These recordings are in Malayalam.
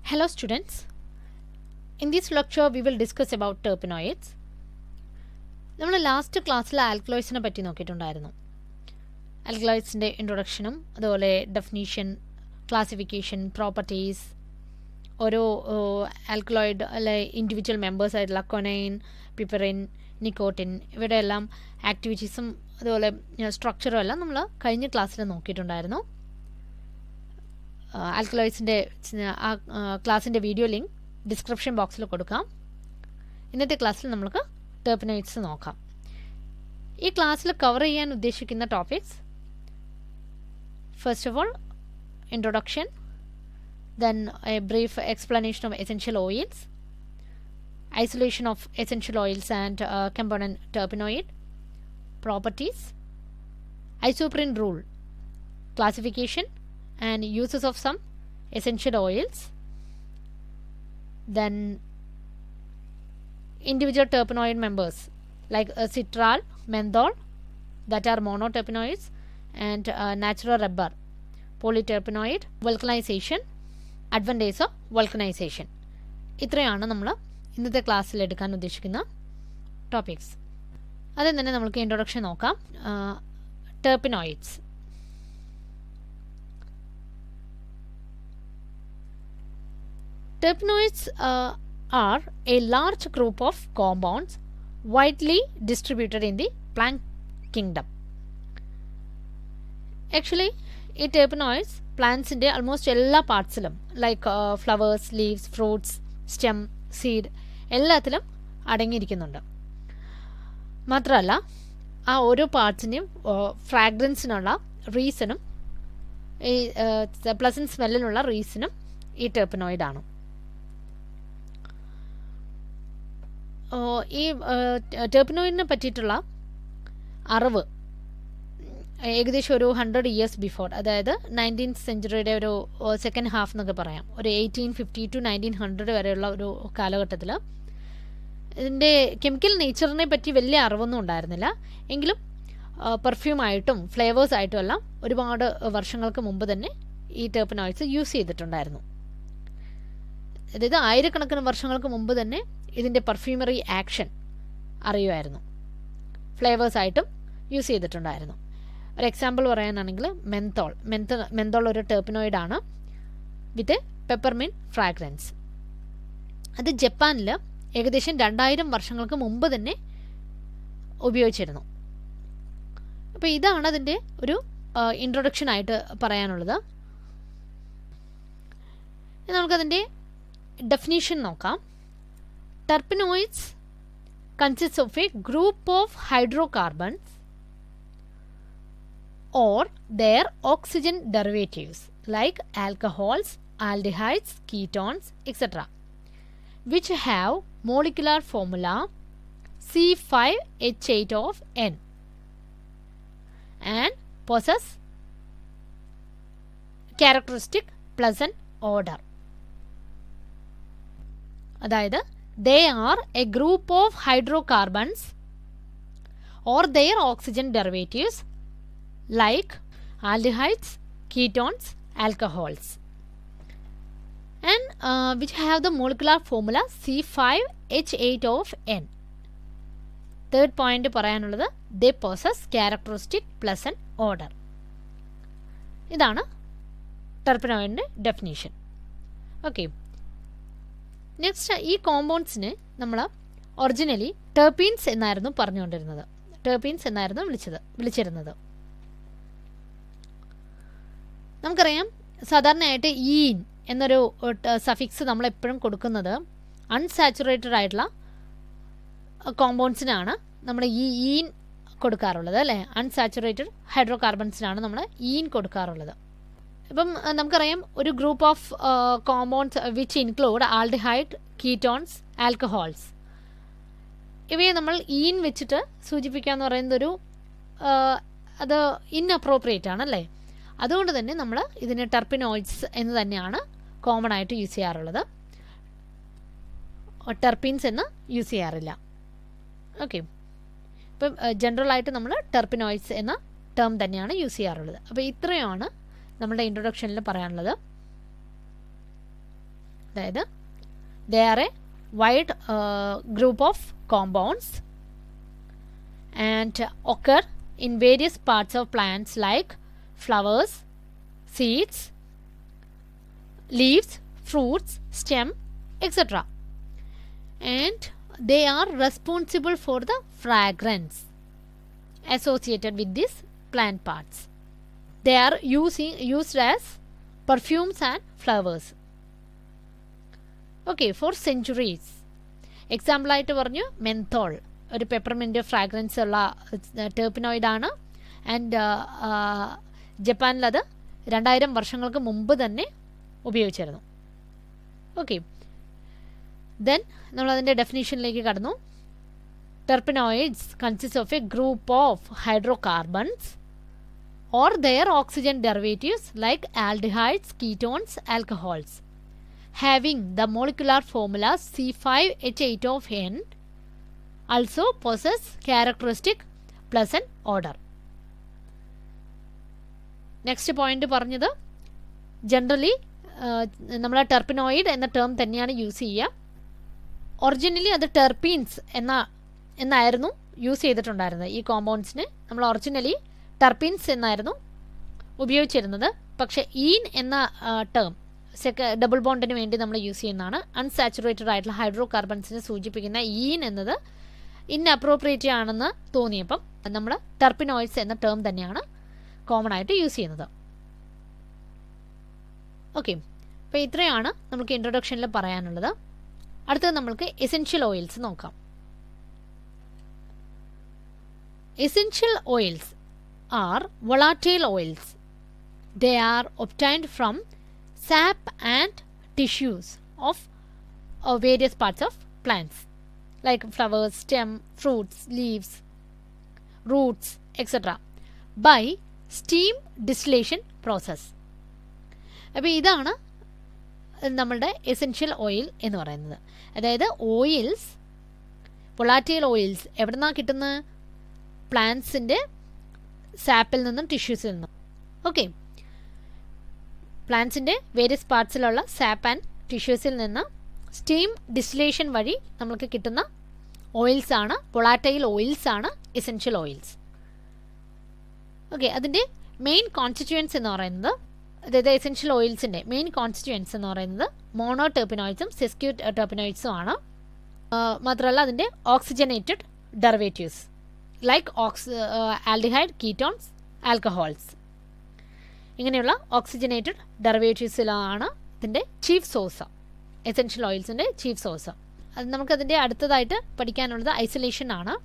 Hello students. In this lecture we will discuss about terpenoids. നമ്മൾ ലാസ്റ്റ് ക്ലാസ്സിൽ ആൽക്കലോയ്സിനെ പറ്റി നോക്കിയിട്ടുണ്ടായിരുന്നു ആൽക്കലോയ്സിൻ്റെ ഇൻട്രൊഡക്ഷനും അതുപോലെ ഡെഫിനീഷൻ ക്ലാസിഫിക്കേഷൻ പ്രോപ്പർട്ടീസ് ഓരോ ആൽക്കലോയിഡ് അല്ലെ ഇൻഡിവിജ്വൽ മെമ്പേഴ്സ് ആയിട്ടുള്ള കൊനൈൻ പിപ്പറിൻ നിക്കോട്ടിൻ ഇവയുടെ എല്ലാം ആക്ടിവിറ്റീസും അതുപോലെ സ്ട്രക്ചറും എല്ലാം നമ്മൾ കഴിഞ്ഞ ക്ലാസ്സിൽ നോക്കിയിട്ടുണ്ടായിരുന്നു ആൽക്കലോയിഡ്സിൻ്റെ ആ ക്ലാസ്സിൻ്റെ വീഡിയോ ലിങ്ക് ഡിസ്ക്രിപ്ഷൻ ബോക്സിൽ കൊടുക്കാം ഇന്നത്തെ ക്ലാസ്സിൽ നമുക്ക് ടെർപ്പിനോയിഡ്സ് നോക്കാം ഈ ക്ലാസ്സിൽ കവർ ചെയ്യാൻ ഉദ്ദേശിക്കുന്ന topics first of all introduction then a brief explanation of essential oils isolation of essential oils and uh, component terpenoid properties isoprene rule classification and uses of some essential oils then individual terpenoid members like uh, citral menthol that are monoterpenoids and uh, natural rubber polyterpenoid vulcanization advantage of vulcanization ഇത്രയാണ് നമ്മൾ ഇന്നത്തെ ക്ലാസ്സിൽ എടുക്കാൻ ഉദ്ദേശിക്കുന്ന ടോപ്പിക്സ് ആദ്യം തന്നെ നമുക്ക് ഇൻട്രൊഡക്ഷൻ നോക്കാം terpenoids Terpenoids uh, are a large group of compounds widely distributed in the plant kingdom. Actually, ഈ ടെർപ്പിനോയിഡ്സ് പ്ലാന്റ്സിൻ്റെ ആൾമോസ്റ്റ് എല്ലാ പാർട്സിലും like flowers leaves fruits stem seed എല്ലാത്തിലും അടങ്ങിയിരിക്കുന്നുണ്ട് മാത്രമല്ല ആ ഓരോ പാർട്സിൻ്റെയും ഫ്രാഗ്രൻസിനുള്ള റീസണും ഈ പ്ലസൻറ്റ് സ്മെല്ലിനുള്ള റീസണും ഈ ടെർപ്പിനോയിഡാണ് ഈ ടെർപ്പിനോയിഡിനെ പറ്റിയിട്ടുള്ള അറിവ് ഏകദേശം ഒരു ഹൺഡ്രഡ് ഇയേഴ്സ് ബിഫോർ അതായത് നയൻറ്റീൻത് സെഞ്ചുറിയുടെ ഒരു സെക്കൻഡ് ഹാഫ് എന്നൊക്കെ പറയാം ഒരു eighteen fifty to nineteen hundred വരെയുള്ള ഒരു കാലഘട്ടത്തിൽ ഇതിൻ്റെ കെമിക്കൽ നേച്ചറിനെ പറ്റി വലിയ അറിവൊന്നും ഉണ്ടായിരുന്നില്ല എങ്കിലും പെർഫ്യൂമായിട്ടും ഫ്ലേവേഴ്സായിട്ടും എല്ലാം ഒരുപാട് വർഷങ്ങൾക്ക് മുമ്പ് തന്നെ ഈ ടെർപ്പിനോയിഡ്സ് യൂസ് ചെയ്തിട്ടുണ്ടായിരുന്നു അതായത് ആയിരക്കണക്കിന് വർഷങ്ങൾക്ക് മുമ്പ് തന്നെ ഇതിൻ്റെ പെർഫ്യൂമറി ആക്ഷൻ അറിയുമായിരുന്നു ഫ്ലേവേഴ്സായിട്ടും യൂസ് ചെയ്തിട്ടുണ്ടായിരുന്നു ഒരു എക്സാമ്പിൾ പറയാനാണെങ്കിൽ മെന്തോൾ മെന്ത മെന്തോൾ ഒരു ടെർപ്പിനോയിഡ് ആണ് വിത്ത് പെപ്പർമിൻ ഫ്രാഗ്രൻസ് അത് ജപ്പാനിൽ ഏകദേശം രണ്ടായിരം വർഷങ്ങൾക്ക് മുമ്പ് തന്നെ ഉപയോഗിച്ചിരുന്നു അപ്പോൾ ഇതാണ് അതിൻ്റെ ഒരു ഇൻട്രൊഡക്ഷൻ ആയിട്ട് പറയാനുള്ളത് നമുക്കതിൻ്റെ ഡെഫിനീഷൻ നോക്കാം terpenoids consist of a group of hydrocarbons or their oxygen derivatives like alcohols, aldehydes, ketones, etc., which have molecular formula C5H8 of N and possess characteristic pleasant odor. അതായത് they are a group of hydrocarbons or their oxygen derivatives like aldehydes, ketones, alcohols, and uh, which have the molecular formula C5H8 of N. Third point പറയാനുള്ളത് they possess characteristic pleasant odour ഇതാണ് ടെർപ്പിനോയിഡിൻ്റെ ഡെഫിനേഷൻ ഓക്കെ നെക്സ്റ്റ് ഈ കോമ്പൗണ്ട്സിന് നമ്മൾ ഒറിജിനലി ടെർപ്പീൻസ് എന്നായിരുന്നു പറഞ്ഞുകൊണ്ടിരുന്നത് ടെർപ്പീൻസ് എന്നായിരുന്നു വിളിച്ചത് വിളിച്ചിരുന്നത് നമുക്കറിയാം സാധാരണയായിട്ട് ഈൻ എന്നൊരു സഫിക്സ് നമ്മൾ എപ്പോഴും കൊടുക്കുന്നത് അൺസാച്ചുറേറ്റഡ് ആയിട്ടുള്ള കോമ്പൗണ്ട്സിനാണ് നമ്മൾ ഈ ഈൻ കൊടുക്കാറുള്ളത് അല്ലേ അൺസാച്ചുറേറ്റഡ് ഹൈഡ്രോ കാർബൺസിനാണ് നമ്മൾ ഈൻ കൊടുക്കാറുള്ളത് ഇപ്പം നമുക്കറിയാം ഒരു group of compounds which include aldehyde ketones alcohols ഇവയെ നമ്മൾ ഈൻ വെച്ചിട്ട് സൂചിപ്പിക്കുക എന്ന് പറയുന്നതൊരു അത് ഇൻഅപ്രോപ്രിയേറ്റ് ആണല്ലേ അതുകൊണ്ട് തന്നെ നമ്മൾ ഇതിന് ടെർപ്പിനോയിഡ്സ് എന്ന് തന്നെയാണ് കോമൺ ആയിട്ട് യൂസ് ചെയ്യാറുള്ളത് ടെർപ്പിൻസ് എന്ന് യൂസ് ചെയ്യാറില്ല ഓക്കെ ഇപ്പം ജനറലായിട്ട് നമ്മൾ ടെർപ്പിനോയിഡ്സ് എന്ന ടേം തന്നെയാണ് യൂസ് ചെയ്യാറുള്ളത് അപ്പോൾ ഇത്രയുമാണ് നമ്മുടെ ഇൻട്രൊഡക്ഷനിൽ പറയാനുള്ളത് അതായത് they are a wide group of compounds and occur in various parts of plants like flowers seeds leaves, fruits, stem, etc. And they are responsible for the fragrance associated with these plant parts. They are using used as perfumes and flowers. Okay for centuries example ആയിട്ട് പറഞ്ഞു മെന്തോൾ ഒരു പെപ്പർമെൻ്റ് ഫ്രാഗ്രൻസ് ഉള്ള ടേപ്പിനോയിഡാണ് ആൻഡ് ജപ്പാനിലത് രണ്ടായിരം വർഷങ്ങൾക്ക് മുമ്പ് തന്നെ ഉപയോഗിച്ചിരുന്നു ഓക്കെ ദെൻ നമ്മളതിൻ്റെ ഡെഫിനേഷനിലേക്ക് കടന്നു terpenoids consist of a group of hydrocarbons or their oxygen derivatives like aldehydes ketones alcohols having the molecular formula C five H eight of N also possess characteristic pleasant odor next point പറഞ്ഞത് ജനറലി നമ്മൾ ടെർപ്പിനോയിഡ് എന്ന ടേം തന്നെയാണ് യൂസ് ചെയ്യുക ഒറിജിനലി അത് ടെർപ്പീൻസ് എന്ന എന്നായിരുന്നു യൂസ് ചെയ്തിട്ടുണ്ടായിരുന്നത് ഈ കോമ്പൗണ്ട്സിന് നമ്മൾ ഒറിജിനലി ടെർപ്പീൻസ് എന്നായിരുന്നു ഉപയോഗിച്ചിരുന്നത് പക്ഷേ ഈൻ എന്ന ടേം സെക്ക ഡബിൾ ബോണ്ടിന് വേണ്ടി നമ്മൾ യൂസ് ചെയ്യുന്നതാണ് അൺസാച്ചുറേറ്റഡ് ആയിട്ടുള്ള ഹൈഡ്രോ കാർബൺസിനെ സൂചിപ്പിക്കുന്ന ഈൻ എന്നത് ഇൻഅപ്രോപ്രിയേറ്റ് ആണെന്ന് തോന്നിയപ്പം നമ്മൾ ടെർപ്പിനോയിഡ്സ് എന്ന ടേം തന്നെയാണ് കോമൺ ആയിട്ട് യൂസ് ചെയ്യുന്നത് ഓക്കെ അപ്പോൾ ഇത്രയാണ് നമുക്ക് ഇൻട്രൊഡക്ഷനിൽ പറയാനുള്ളത് അടുത്തത് നമ്മൾക്ക് എസെൻഷ്യൽ ഓയിൽസ് നോക്കാം essential oils are volatile oils they are obtained from sap and tissues of various parts of plants like flowers, stem, fruits, leaves, roots, etc. by steam distillation process. അപ്പോൾ ഇതാണ് നമ്മളുടെ എസെൻഷ്യൽ ഓയിൽ എന്ന് പറയുന്നത് അതായത് ഓയിൽസ് പൊളാറ്റൈൽ ഓയിൽസ് എവിടെ നിന്നാണ് കിട്ടുന്നത് പ്ലാന്റ്സിൻ്റെ സാപ്പിൽ നിന്നും ടിഷ്യൂസിൽ നിന്നും ഓക്കെ പ്ലാന്റ്സിൻ്റെ വേരിയസ് പാർട്സിലുള്ള സാപ്പ് ആൻഡ് ടിഷ്യൂസിൽ നിന്ന് സ്റ്റീം ഡിസ്റ്റിലേഷൻ വഴി നമുക്ക് കിട്ടുന്ന ഓയിൽസ് ആണ് പൊളാറ്റൈൽ ഓയിൽസ് ആണ് എസെൻഷ്യൽ ഓയിൽസ് ഓക്കെ അതിൻ്റെ മെയിൻ കോൺസ്റ്റിറ്റ്യുവൻസ് എന്ന് പറയുന്നത് അതായത് എസെൻഷ്യൽ ഓയിൽസിൻ്റെ മെയിൻ കോൺസ്റ്റിറ്റ്യുവൻസ് എന്ന് പറയുന്നത് മോണോ ടെർപ്പിനോയിഡ്സും സെസ്ക്യൂ ടെർപ്പിനോയിഡ്സും ആണ് മാത്രമല്ല അതിൻ്റെ oxygenated derivatives like ox aldehyde ketones alcohols ഇങ്ങനെയുള്ള ഓക്സിജനേറ്റഡ് ഡെറിവേറ്റീവ്സിലാണ് ഇതിൻ്റെ ചീഫ് സോഴ്സ് എസെൻഷ്യൽ ഓയിൽസിൻ്റെ ചീഫ് സോഴ്സ് അത് നമുക്കതിൻ്റെ അടുത്തതായിട്ട് പഠിക്കാനുള്ളത് ഐസൊലേഷൻ ആണ്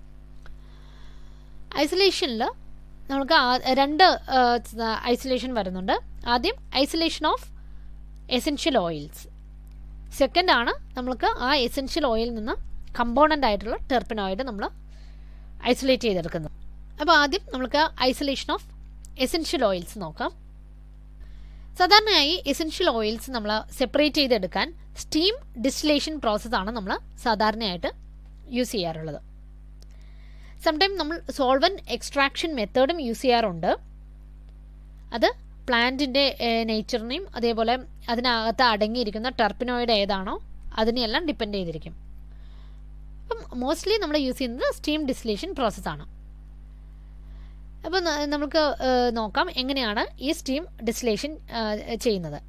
ഐസൊലേഷനിൽ നമുക്ക് രണ്ട് ഐസൊലേഷൻ വരുന്നുണ്ട് ആദ്യം isolation of essential oils second ആണ് നമുക്ക് ആ എസെൻഷ്യൽ ഓയിലിൽ നിന്ന് കമ്പോണൻ്റ് ആയിട്ടുള്ള ടെർപ്പിനോയിഡ് നമ്മൾ ഐസൊലേറ്റ് ചെയ്തെടുക്കുന്നത് അപ്പോൾ ആദ്യം നമുക്ക് ഐസൊലേഷൻ ഓഫ് എസെൻഷ്യൽ ഓയിൽസ് നോക്കാം സാധാരണയായി എസെൻഷ്യൽ ഓയിൽസ് നമ്മൾ സെപ്പറേറ്റ് ചെയ്തെടുക്കാൻ സ്റ്റീം ഡിസ്റ്റിലേഷൻ പ്രോസസ്സാണ് നമ്മൾ സാധാരണയായിട്ട് യൂസ് ചെയ്യാറുള്ളത് സംടൈം നമ്മൾ സോൾവൻ എക്സ്ട്രാക്ഷൻ മെത്തേഡും യൂസ് ചെയ്യാറുണ്ട് അത് പ്ലാന്റിൻ്റെ നേച്ചറിനെയും അതേപോലെ അതിനകത്ത് അടങ്ങിയിരിക്കുന്ന ടെർപ്പിനോയിഡ് ഏതാണോ അതിനെയെല്ലാം ഡിപ്പെൻഡ് ചെയ്തിരിക്കും അപ്പം മോസ്റ്റ്ലി നമ്മൾ യൂസ് ചെയ്യുന്നത് സ്റ്റീം ഡിസ്റ്റിലേഷൻ പ്രോസസ്സാണ് അപ്പോൾ നമുക്ക് നോക്കാം എങ്ങനെയാണ് ഈ സ്റ്റീം ഡിസ്റ്റിലേഷൻ ചെയ്യുന്നത്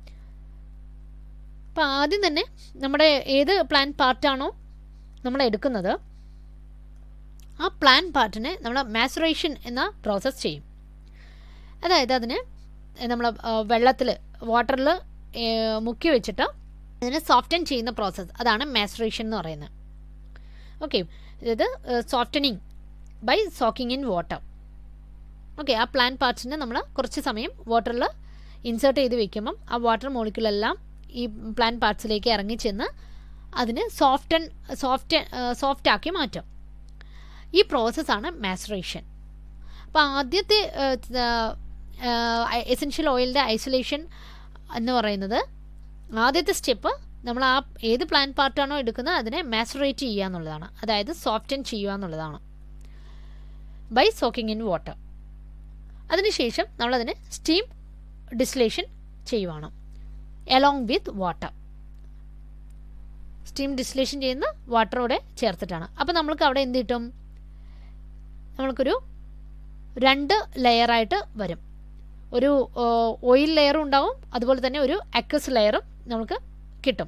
അപ്പോൾ ആദ്യം തന്നെ നമ്മുടെ ഏത് പ്ലാൻ പാർട്ടാണോ നമ്മൾ എടുക്കുന്നത് ആ പ്ലാൻ പാർട്ടിനെ നമ്മൾ മാസുറേഷൻ എന്ന പ്രോസസ്സ് ചെയ്യും അതായത് അതിന് നമ്മൾ വെള്ളത്തിൽ വാട്ടറിൽ മുക്കി വെച്ചിട്ട് അതിനെ സോഫ്റ്റൻ ചെയ്യുന്ന പ്രോസസ്സ് അതാണ് മാസുറേഷൻ എന്ന് പറയുന്നത് ഓക്കെ ഇത് softening by soaking in water okay ആ പ്ലാൻ പാർട്സിനെ നമ്മൾ കുറച്ച് സമയം വാട്ടറിൽ ഇൻസേർട്ട് ചെയ്ത് വെക്കുമ്പം ആ വാട്ടർ മോളിക്കുളെല്ലാം ഈ പ്ലാൻ പാർട്സിലേക്ക് ഇറങ്ങി ചെന്ന് അതിന് സോഫ്റ്റൻ സോഫ്റ്റ് സോഫ്റ്റ് ആക്കി മാറ്റും ഈ പ്രോസസ്സാണ് മാസുറേഷൻ അപ്പോൾ ആദ്യത്തെ എസെൻഷ്യൽ ഓയിലിൻ്റെ ഐസൊലേഷൻ എന്ന് പറയുന്നത് ആദ്യത്തെ സ്റ്റെപ്പ് നമ്മൾ ആ ഏത് പ്ലാൻ പാർട്ടാണോ എടുക്കുന്നത് അതിനെ മാസുറേറ്റ് ചെയ്യുക എന്നുള്ളതാണ് അതായത് സോഫ്റ്റൻ ചെയ്യുക എന്നുള്ളതാണ് ബൈ സോക്കിംഗ് ഇൻ വാട്ടർ അതിനുശേഷം നമ്മളതിനെ സ്റ്റീം ഡിസ്റ്റിലേഷൻ ചെയ്യുവാണ് along with water steam distillation ചെയ്യുന്ന വാട്ടറോടെ ചേർത്തിട്ടാണ് അപ്പോൾ നമ്മൾക്ക് അവിടെ എന്ത് കിട്ടും നമ്മൾക്കൊരു രണ്ട് ലെയറായിട്ട് വരും ഒരു ഓയിൽ ലെയറും ഉണ്ടാവും അതുപോലെ തന്നെ ഒരു അക്വസ് ലെയറും നമുക്ക് കിട്ടും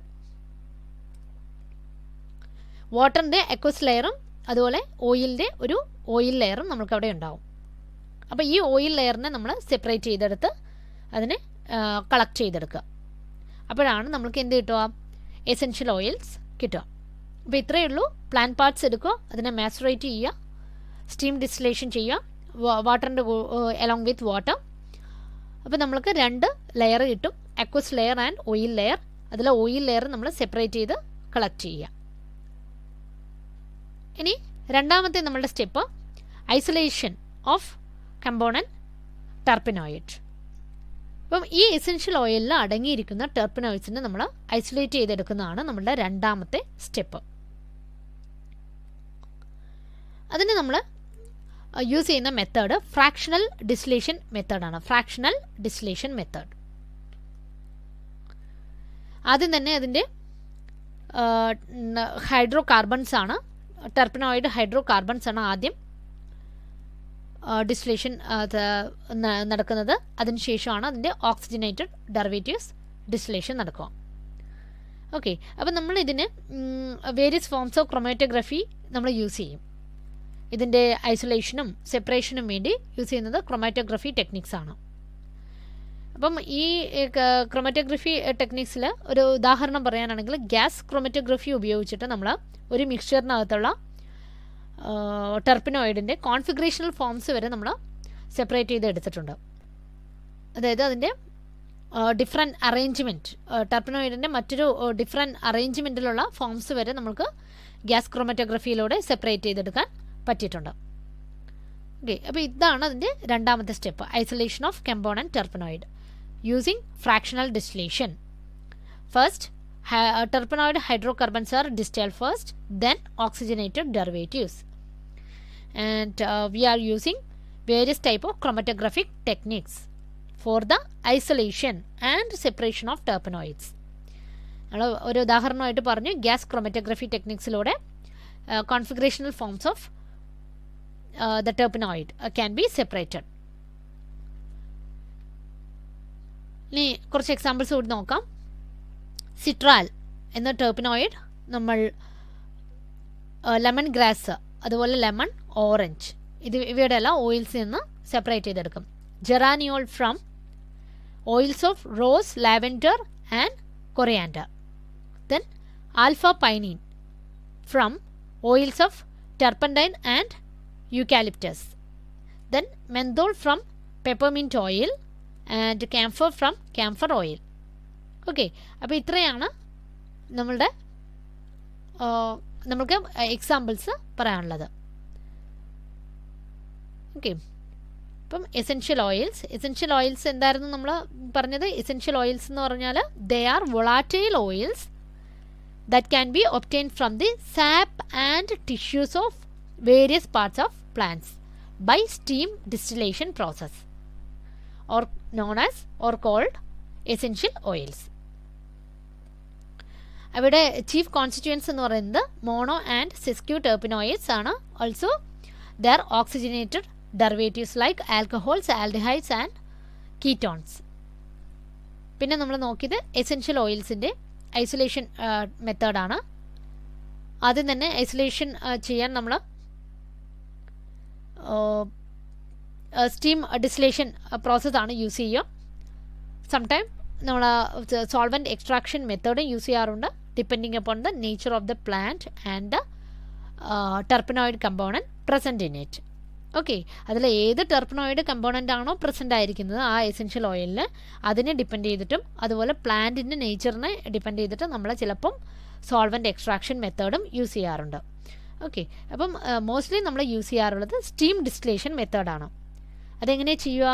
വാട്ടറിൻ്റെ അക്വസ് ലെയറും അതുപോലെ ഓയിലിൻ്റെ ഒരു ഓയിൽ ലെയറും നമുക്ക് അവിടെ ഉണ്ടാവും അപ്പോൾ ഈ ഓയിൽ ലെയറിനെ നമ്മൾ സെപ്പറേറ്റ് ചെയ്തെടുത്ത് അതിനെ കളക്ട് ചെയ്തെടുക്കുക അപ്പോഴാണ് നമുക്ക് എന്ത് കിട്ടുക എസെൻഷ്യൽ ഓയിൽസ് കിട്ടുക അപ്പോൾ ഇത്രയേ ഉള്ളൂ പ്ലാൻ പാർട്സ് എടുക്കുക അതിനെ മാസുറേറ്റ് ചെയ്യുക സ്റ്റീം ഡിസ്റ്റിലേഷൻ ചെയ്യുക വാട്ടറിൻ്റെ അലോങ് വിത്ത് വാട്ടർ അപ്പോൾ നമ്മൾക്ക് രണ്ട് ലെയർ കിട്ടും aqueous layer and oil layer അതിൽ ഓയിൽ ലെയർ നമ്മൾ സെപ്പറേറ്റ് ചെയ്ത് കളക്ട് ചെയ്യുക ഇനി രണ്ടാമത്തെ നമ്മളുടെ step isolation of component terpenoid അപ്പം ഈ എസെൻഷ്യൽ ഓയിലിൽ അടങ്ങിയിരിക്കുന്ന ടെർപ്പിനോയിഡ്സിനെ നമ്മൾ ഐസൊലേറ്റ് ചെയ്തെടുക്കുന്നതാണ് നമ്മളുടെ രണ്ടാമത്തെ സ്റ്റെപ്പ് അതിന് നമ്മൾ യൂസ് ചെയ്യുന്ന മെത്തേഡ് ഫ്രാക്ഷണൽ ഡിസ്ലേഷൻ മെത്തേഡാണ് ഫ്രാക്ഷണൽ ഡിസ്ലേഷൻ മെത്തേഡ് ആദ്യം തന്നെ അതിൻ്റെ ഹൈഡ്രോ കാർബൺസ് ആണ് ടെർപ്പിനോയിഡ് ഹൈഡ്രോ കാർബൺസ് ആണ് ആദ്യം ഡിസ്ലേഷൻ നടക്കുന്നത് അതിനുശേഷമാണ് അതിൻ്റെ ഓക്സിജനേറ്റഡ് ഡെറിവേറ്റീവ്സ് ഡിസ്ലേഷൻ നടക്കുക ഓക്കെ അപ്പം നമ്മൾ ഇതിന് വേരിയസ് ഫോംസ് ഓഫ് ക്രൊമാറ്റോഗ്രഫി നമ്മൾ യൂസ് ചെയ്യും ഇതിൻ്റെ ഐസൊലേഷനും സെപ്പറേഷനും വേണ്ടി യൂസ് ചെയ്യുന്നത് ക്രൊമാറ്റോഗ്രഫി ടെക്നിക്സ് ആണ് അപ്പം ഈ ക്രൊമാറ്റോഗ്രഫി ടെക്നിക്സിൽ ഒരു ഉദാഹരണം പറയാനാണെങ്കിൽ ഗ്യാസ് ക്രൊമാറ്റോഗ്രഫി ഉപയോഗിച്ചിട്ട് നമ്മൾ ഒരു മിക്സ്ചറിനകത്തുള്ള ടെർപ്പിനോയിഡിൻ്റെ കോൺഫിഗറേഷണൽ ഫോംസ് വരെ നമ്മൾ സെപ്പറേറ്റ് ചെയ്ത് എടുത്തിട്ടുണ്ട് അതായത് അതിൻ്റെ ഡിഫറെൻറ്റ് അറേഞ്ച്മെൻറ്റ് ടെർപ്പിനോയിഡിൻ്റെ മറ്റൊരു ഡിഫറെൻറ്റ് അറേഞ്ച്മെൻറ്റിലുള്ള ഫോംസ് വരെ നമുക്ക് ഗ്യാസ് ക്രോമറ്റോഗ്രഫിയിലൂടെ സെപ്പറേറ്റ് ചെയ്തെടുക്കാൻ പറ്റിയിട്ടുണ്ട് ഓക്കെ അപ്പോൾ ഇതാണ് അതിൻ്റെ രണ്ടാമത്തെ step isolation of component terpenoid using fractional distillation first terpenoid hydrocarbons are distilled first then oxygenated derivatives and uh, we are using various type of chromatographic techniques for the isolation and separation of terpenoids നമ്മൾ ഒരു ഉദാഹരണമായിട്ട് പറഞ്ഞു ഗ്യാസ് ക്രോമറ്റോഗ്രഫി ടെക്നിക്സിലൂടെ configurational forms of the terpenoid can be separated ഇനി കുറച്ച് എക്സാമ്പിൾസ് കൂടി നോക്കാം സിട്രാൽ എന്ന ടെർപ്പിനോയിഡ് നമ്മൾ ലെമൺ ഗ്രാസ് അതുപോലെ ലെമൺ ഓറഞ്ച് ഇത് ഇവയുടെ എല്ലാം ഓയിൽസിൽ നിന്ന് സെപ്പറേറ്റ് ചെയ്തെടുക്കും geraniol from oils of rose lavender and coriander then alpha pinene from oils of turpentine and eucalyptus then menthol from peppermint oil and camphor from camphor oil okay അപ്പോൾ ഇത്രയാണ് നമ്മളുടെ നമുക്ക് എക്സാമ്പിൾസ് പറയാനുള്ളത് ഓക്കെ ഇപ്പം എസെൻഷ്യൽ ഓയിൽസ് എസെൻഷ്യൽ ഓയിൽസ് എന്തായിരുന്നു നമ്മൾ പറഞ്ഞത് എസെൻഷ്യൽ ഓയിൽസ് എന്ന് പറഞ്ഞാൽ they are volatile oils that can be obtain from the sap and tissues of various parts of plants by steam distillation process or known as or called essential oils അവിടെ ചീഫ് കോൺസ്റ്റിറ്റ്യുവൻസ് എന്ന് പറയുന്നത് മോണോ ആൻഡ് സിസ്ക്യൂ ടെർപ്പിനോയിഡ്സ് ആണ് also their oxygenated derivatives like alcohols aldehydes and ketones പിന്നെ നമ്മൾ നോക്കിയത് എസെൻഷ്യൽ ഓയിൽസിൻ്റെ ഐസൊലേഷൻ മെത്തേഡാണ് ആദ്യം തന്നെ ഐസൊലേഷൻ ചെയ്യാൻ നമ്മൾ സ്റ്റീം ഡിസ്ലേഷൻ പ്രോസസ്സാണ് യൂസ് ചെയ്യുക സംടൈം നമ്മൾ സോൾവൻറ്റ് എക്സ്ട്രാക്ഷൻ മെത്തേഡും യൂസ് ചെയ്യാറുണ്ട് depending upon the nature of the plant and the terpenoid component present in it okay അതിൽ ഏത് ടെർപ്പിനോയിഡ് കമ്പോണൻ്റ് ആണോ പ്രസൻ്റ് ആയിരിക്കുന്നത് ആ എസെൻഷ്യൽ ഓയിലിൽ അതിനെ ഡിപ്പെൻഡ് ചെയ്തിട്ടും അതുപോലെ പ്ലാന്റിൻ്റെ നേച്ചറിനെ ഡിപ്പെൻഡ് ചെയ്തിട്ട് നമ്മൾ ചിലപ്പം സോൾവൻറ്റ് എക്സ്ട്രാക്ഷൻ മെത്തേഡും യൂസ് ചെയ്യാറുണ്ട് ഓക്കെ അപ്പം മോസ്റ്റ്ലി നമ്മൾ യൂസ് ചെയ്യാറുള്ളത് സ്റ്റീം ഡിസ്റ്റിലേഷൻ മെത്തേഡാണ് അതെങ്ങനെ ചെയ്യുക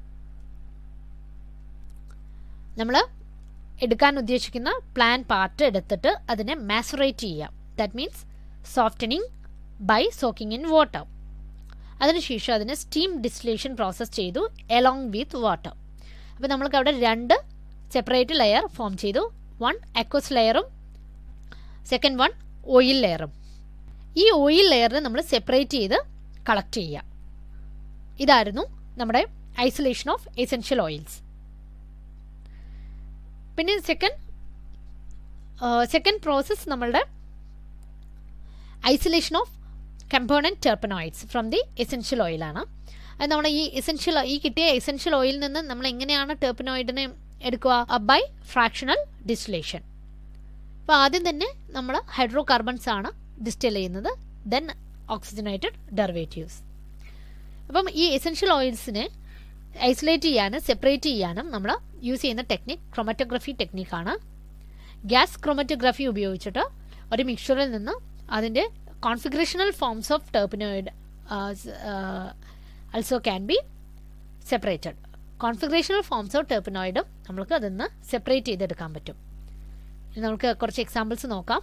നമ്മൾ എടുക്കാൻ ഉദ്ദേശിക്കുന്ന പ്ലാൻ പാർട്ട് എടുത്തിട്ട് അതിനെ മാസുറേറ്റ് ചെയ്യാം that means softening by soaking in water അതിനുശേഷം അതിനെ സ്റ്റീം ഡിസ്റ്റിലേഷൻ പ്രോസസ്സ് ചെയ്തു എലോങ് വിത്ത് വാട്ടർ അപ്പോൾ നമ്മൾക്ക് അവിടെ രണ്ട് സെപ്പറേറ്റ് ലെയർ ഫോം ചെയ്തു വൺ അക്വസ് ലെയറും സെക്കൻഡ് വൺ ഓയിൽ ലെയറും ഈ ഓയിൽ ലെയറിനെ നമ്മൾ സെപ്പറേറ്റ് ചെയ്ത് കളക്ട് ചെയ്യുക ഇതായിരുന്നു നമ്മുടെ ഐസൊലേഷൻ ഓഫ് എസെൻഷ്യൽ ഓയിൽസ് പിന്നെ സെക്കൻഡ് സെക്കൻഡ് പ്രോസസ്സ് നമ്മളുടെ isolation of component terpenoids from the essential ഓയിലാണ് അത് നമ്മൾ ഈ എസെൻഷ്യൽ ഈ കിട്ടിയ എസെൻഷ്യൽ ഓയിലിൽ നിന്ന് നമ്മൾ എങ്ങനെയാണ് ടെർപ്പനോയിഡിനെ എടുക്കുക ബൈ ഫ്രാക്ഷണൽ ഡിസ്റ്റിലേഷൻ അപ്പോൾ ആദ്യം തന്നെ നമ്മൾ ഹൈഡ്രോ കാർബൺസ് ആണ് ഡിസ്റ്റിൽ ചെയ്യുന്നത് ദെൻ ഓക്സിജനേറ്റഡ് ഡെറിവേറ്റീവ്സ് അപ്പം ഈ എസെൻഷ്യൽ ഓയിൽസിനെ ഐസൊലേറ്റ് ചെയ്യാനും സെപ്പറേറ്റ് ചെയ്യാനും നമ്മൾ യൂസ് ചെയ്യുന്ന ടെക്നിക് ക്രൊമറ്റോഗ്രഫി ടെക്നിക്കാണ് ഗ്യാസ് ക്രൊമറ്റോഗ്രഫി ഉപയോഗിച്ചിട്ട് ഒരു മിക്സ്ചറിൽ നിന്ന് അതിൻ്റെ configurational forms of terpenoid also can be separated configurational forms of ടെർപ്പിനോയിഡും നമുക്ക് അതിൽ നിന്ന് സെപ്പറേറ്റ് ചെയ്തെടുക്കാൻ പറ്റും ഇനി നമുക്ക് കുറച്ച് എക്സാമ്പിൾസ് നോക്കാം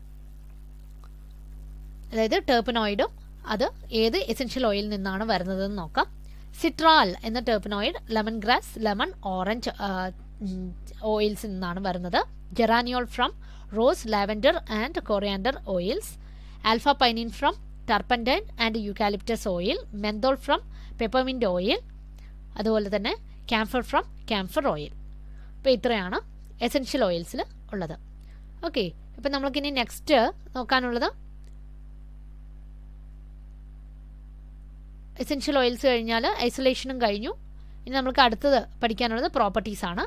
അതായത് ടെർപ്പിനോയിഡും അത് ഏത് എസെൻഷ്യൽ ഓയിൽ നിന്നാണ് വരുന്നതെന്ന് നോക്കാം സിട്രാൽ എന്ന terpenoid lemongrass lemon orange ഓയിൽസിൽ നിന്നാണ് വരുന്നത് geraniol from rose lavender and coriander oils alpha pinene from turpentine and eucalyptus oil menthol from peppermint oil അതുപോലെ തന്നെ ക്യാംഫർ ഫ്രം ക്യാംഫർ ഓയിൽ അപ്പോൾ ഇത്രയാണ് എസെൻഷ്യൽ ഓയിൽസിൽ ഉള്ളത് ഓക്കെ ഇപ്പം നമ്മൾക്കിനി നെക്സ്റ്റ് നോക്കാനുള്ളത് എസെൻഷ്യൽ ഓയിൽസ് കഴിഞ്ഞാൽ ഐസൊലേഷനും കഴിഞ്ഞു ഇനി നമുക്ക് അടുത്തത് പഠിക്കാനുള്ളത് പ്രോപ്പർട്ടീസ് ആണ്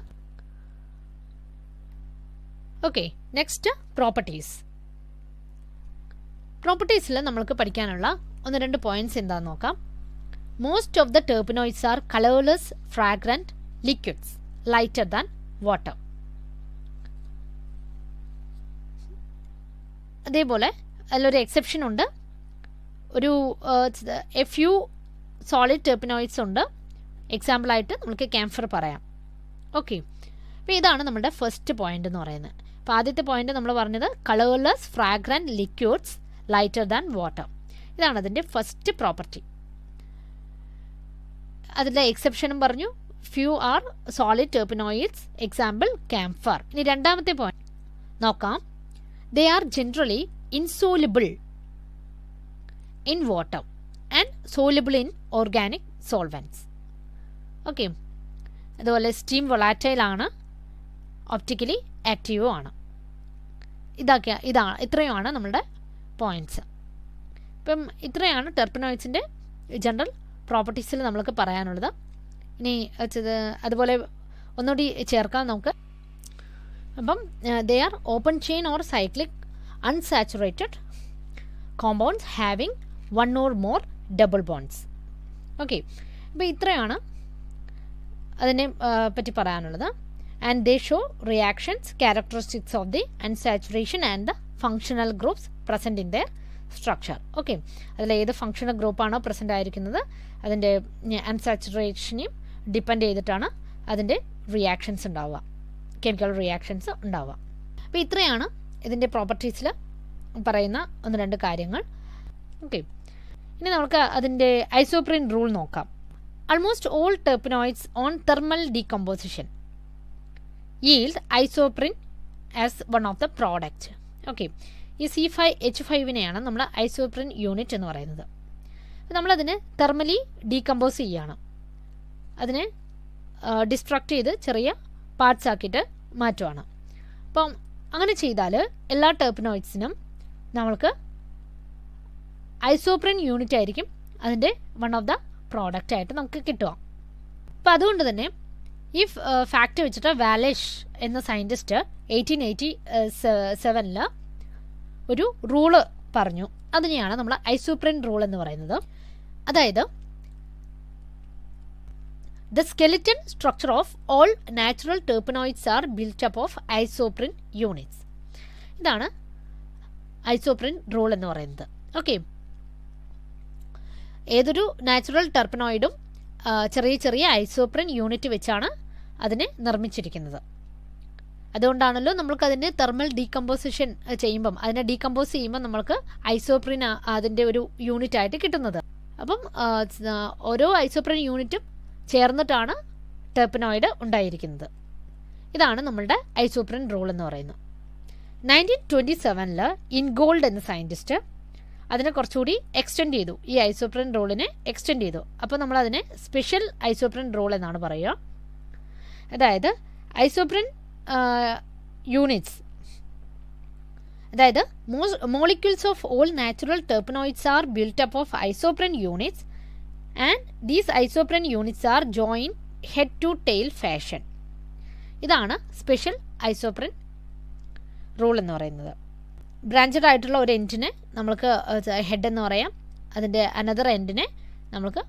ഓക്കെ നെക്സ്റ്റ് പ്രോപ്പർട്ടീസ് പ്രോപ്പർട്ടീസിൽ നമ്മൾക്ക് പഠിക്കാനുള്ള ഒന്ന് രണ്ട് പോയിന്റ്സ് എന്താണെന്ന് നോക്കാം most of the terpenoids are colourless fragrant liquids lighter than water അതേപോലെ അതിലൊരു എക്സെപ്ഷൻ ഉണ്ട് ഒരു എ ഫ്യൂ സോളിഡ് ടെർപ്പിനോയിഡ്സ് ഉണ്ട് എക്സാമ്പിളായിട്ട് നമുക്ക് ക്യാംഫർ പറയാം ഓക്കെ അപ്പോൾ ഇതാണ് നമ്മുടെ ഫസ്റ്റ് പോയിന്റ് എന്ന് പറയുന്നത് അപ്പോൾ ആദ്യത്തെ പോയിന്റ് നമ്മൾ പറഞ്ഞത് colourless fragrant liquids lighter than water ഇതാണ് അതിൻ്റെ ഫസ്റ്റ് പ്രോപ്പർട്ടി അതിൻ്റെ എക്സെപ്ഷനും പറഞ്ഞു few are solid terpenoids example camphor ഇനി രണ്ടാമത്തെ പോയിന്റ് നോക്കാം they are generally insoluble in water and soluble in organic solvents okay അതുപോലെ സ്റ്റീം വൊളാറ്റൈൽ ആണ് ഒപ്റ്റിക്കലി ആക്റ്റീവും ആണ് ഇതൊക്കെ ഇതാണ് ഇത്രയുമാണ് നമ്മുടെ പോയിൻറ്റ്സ് ഇപ്പം ഇത്രയാണ് ടെർപ്പിനോയിഡ്സിൻ്റെ ജനറൽ പ്രോപ്പർട്ടീസിൽ നമ്മൾക്ക് പറയാനുള്ളത് ഇനി വെച്ചത് അതുപോലെ ഒന്നുകൂടി ചേർക്കാം നമുക്ക് അപ്പം they are open chain or cyclic unsaturated compounds having one or more double bonds okay അപ്പോൾ ഇത്രയാണ് അതിനെ പറ്റി പറയാനുള്ളത് and they show reactions characteristics of the unsaturation and the functional groups present in their structure okay അതിൽ ഏത് ഫങ്ഷണൽ ഗ്രൂപ്പാണോ പ്രസൻ്റ് ആയിരിക്കുന്നത് അതിൻ്റെ അൺസാച്ചുറേഷനെയും ഡിപ്പെൻഡ് ചെയ്തിട്ടാണ് അതിൻ്റെ റിയാക്ഷൻസ് ഉണ്ടാവുക കെമിക്കൽ റിയാക്ഷൻസ് ഉണ്ടാവുക അപ്പോൾ ഇത്രയാണ് ഇതിൻ്റെ പ്രോപ്പർട്ടീസിൽ പറയുന്ന ഒന്ന് രണ്ട് കാര്യങ്ങൾ ഓക്കെ ഇനി നമുക്ക് അതിൻ്റെ ഐസോപ്രിൻ റൂൾ നോക്കാം almost all terpenoids on thermal decomposition yield isoprene as one of the product okay ഈ സി ഫൈവ് എച്ച് ഫൈവിനെയാണ് നമ്മൾ ഐസോപ്രിൻ യൂണിറ്റ് എന്ന് പറയുന്നത് നമ്മളതിനെ തെർമലി ഡീകമ്പോസ് ചെയ്യുകയാണ് അതിനെ ഡിസ്ട്രക്ട് ചെയ്ത് ചെറിയ പാർട്സ് ആക്കിയിട്ട് മാറ്റുവാണ് അപ്പം അങ്ങനെ ചെയ്താൽ എല്ലാ ടെർപ്പിനോയിഡ്സിനും നമ്മൾക്ക് ഐസോപ്രിൻ യൂണിറ്റ് ആയിരിക്കും അതിൻ്റെ വൺ ഓഫ് ദ പ്രോഡക്റ്റ് ആയിട്ട് നമുക്ക് കിട്ടുക അപ്പോൾ അതുകൊണ്ട് തന്നെ ഈ ഫാക്ട് വെച്ചിട്ട് വാലേഷ് എന്ന സയൻറ്റിസ്റ്റ് എയ്റ്റീൻ എയ്റ്റി സെവനിൽ ഒരു റൂള് പറഞ്ഞു അതിനെയാണ് നമ്മൾ ഐസോപ്രിൻ റൂൾ എന്ന് പറയുന്നത് അതായത് the skeleton structure of all natural terpenoids are built up of isoprene units ഇതാണ് ഐസോപ്രിൻ റൂൾ എന്ന് പറയുന്നത് ഓക്കെ ഏതൊരു നാച്ചുറൽ ടെർപ്പനോയിഡും ചെറിയ ചെറിയ ഐസോപ്രിൻ യൂണിറ്റ് വെച്ചാണ് അതിനെ നിർമ്മിച്ചിരിക്കുന്നത് അതുകൊണ്ടാണല്ലോ നമ്മൾക്ക് അതിൻ്റെ തെർമൽ ഡീകമ്പോസിഷൻ ചെയ്യുമ്പം അതിനെ ഡീകമ്പോസ് ചെയ്യുമ്പോൾ നമ്മൾക്ക് ഐസോപ്രിൻ അതിൻ്റെ ഒരു യൂണിറ്റ് ആയിട്ട് കിട്ടുന്നത് അപ്പം ഓരോ ഐസോപ്രിൻ യൂണിറ്റും ചേർന്നിട്ടാണ് ടെർപ്പിനോയിഡ് ഉണ്ടായിരിക്കുന്നത് ഇതാണ് നമ്മളുടെ ഐസോപ്രിൻ റൂൾ എന്ന് പറയുന്നത് നയൻറ്റീൻ ട്വൻറ്റി സെവനിൽ ഇൻഗോൾഡ് എന്ന സയൻറ്റിസ്റ്റ് അതിനെ കുറച്ചുകൂടി എക്സ്റ്റെൻഡ് ചെയ്തു ഈ ഐസോപ്രിൻ റോളിനെ എക്സ്റ്റെൻഡ് ചെയ്തു അപ്പോൾ നമ്മൾ അതിനെ സ്പെഷ്യൽ ഐസോപ്രിൻ റോൾ എന്നാണ് പറയുക അതായത് ഐസോപ്രിൻ യൂണിറ്റ്സ് അതായത് molecules of all natural terpenoids are built up of isoprene units and these isoprene units are join head to tail fashion ഇതാണ് സ്പെഷ്യൽ ഐസോപ്രിൻ റൂൾ എന്ന് പറയുന്നത് ബ്രാഞ്ചഡ് ആയിട്ടുള്ള ഒരു എൻഡിനെ നമ്മൾക്ക് ഹെഡ് എന്ന് പറയാം അതിൻ്റെ അനദർ എൻഡിനെ നമ്മൾക്ക്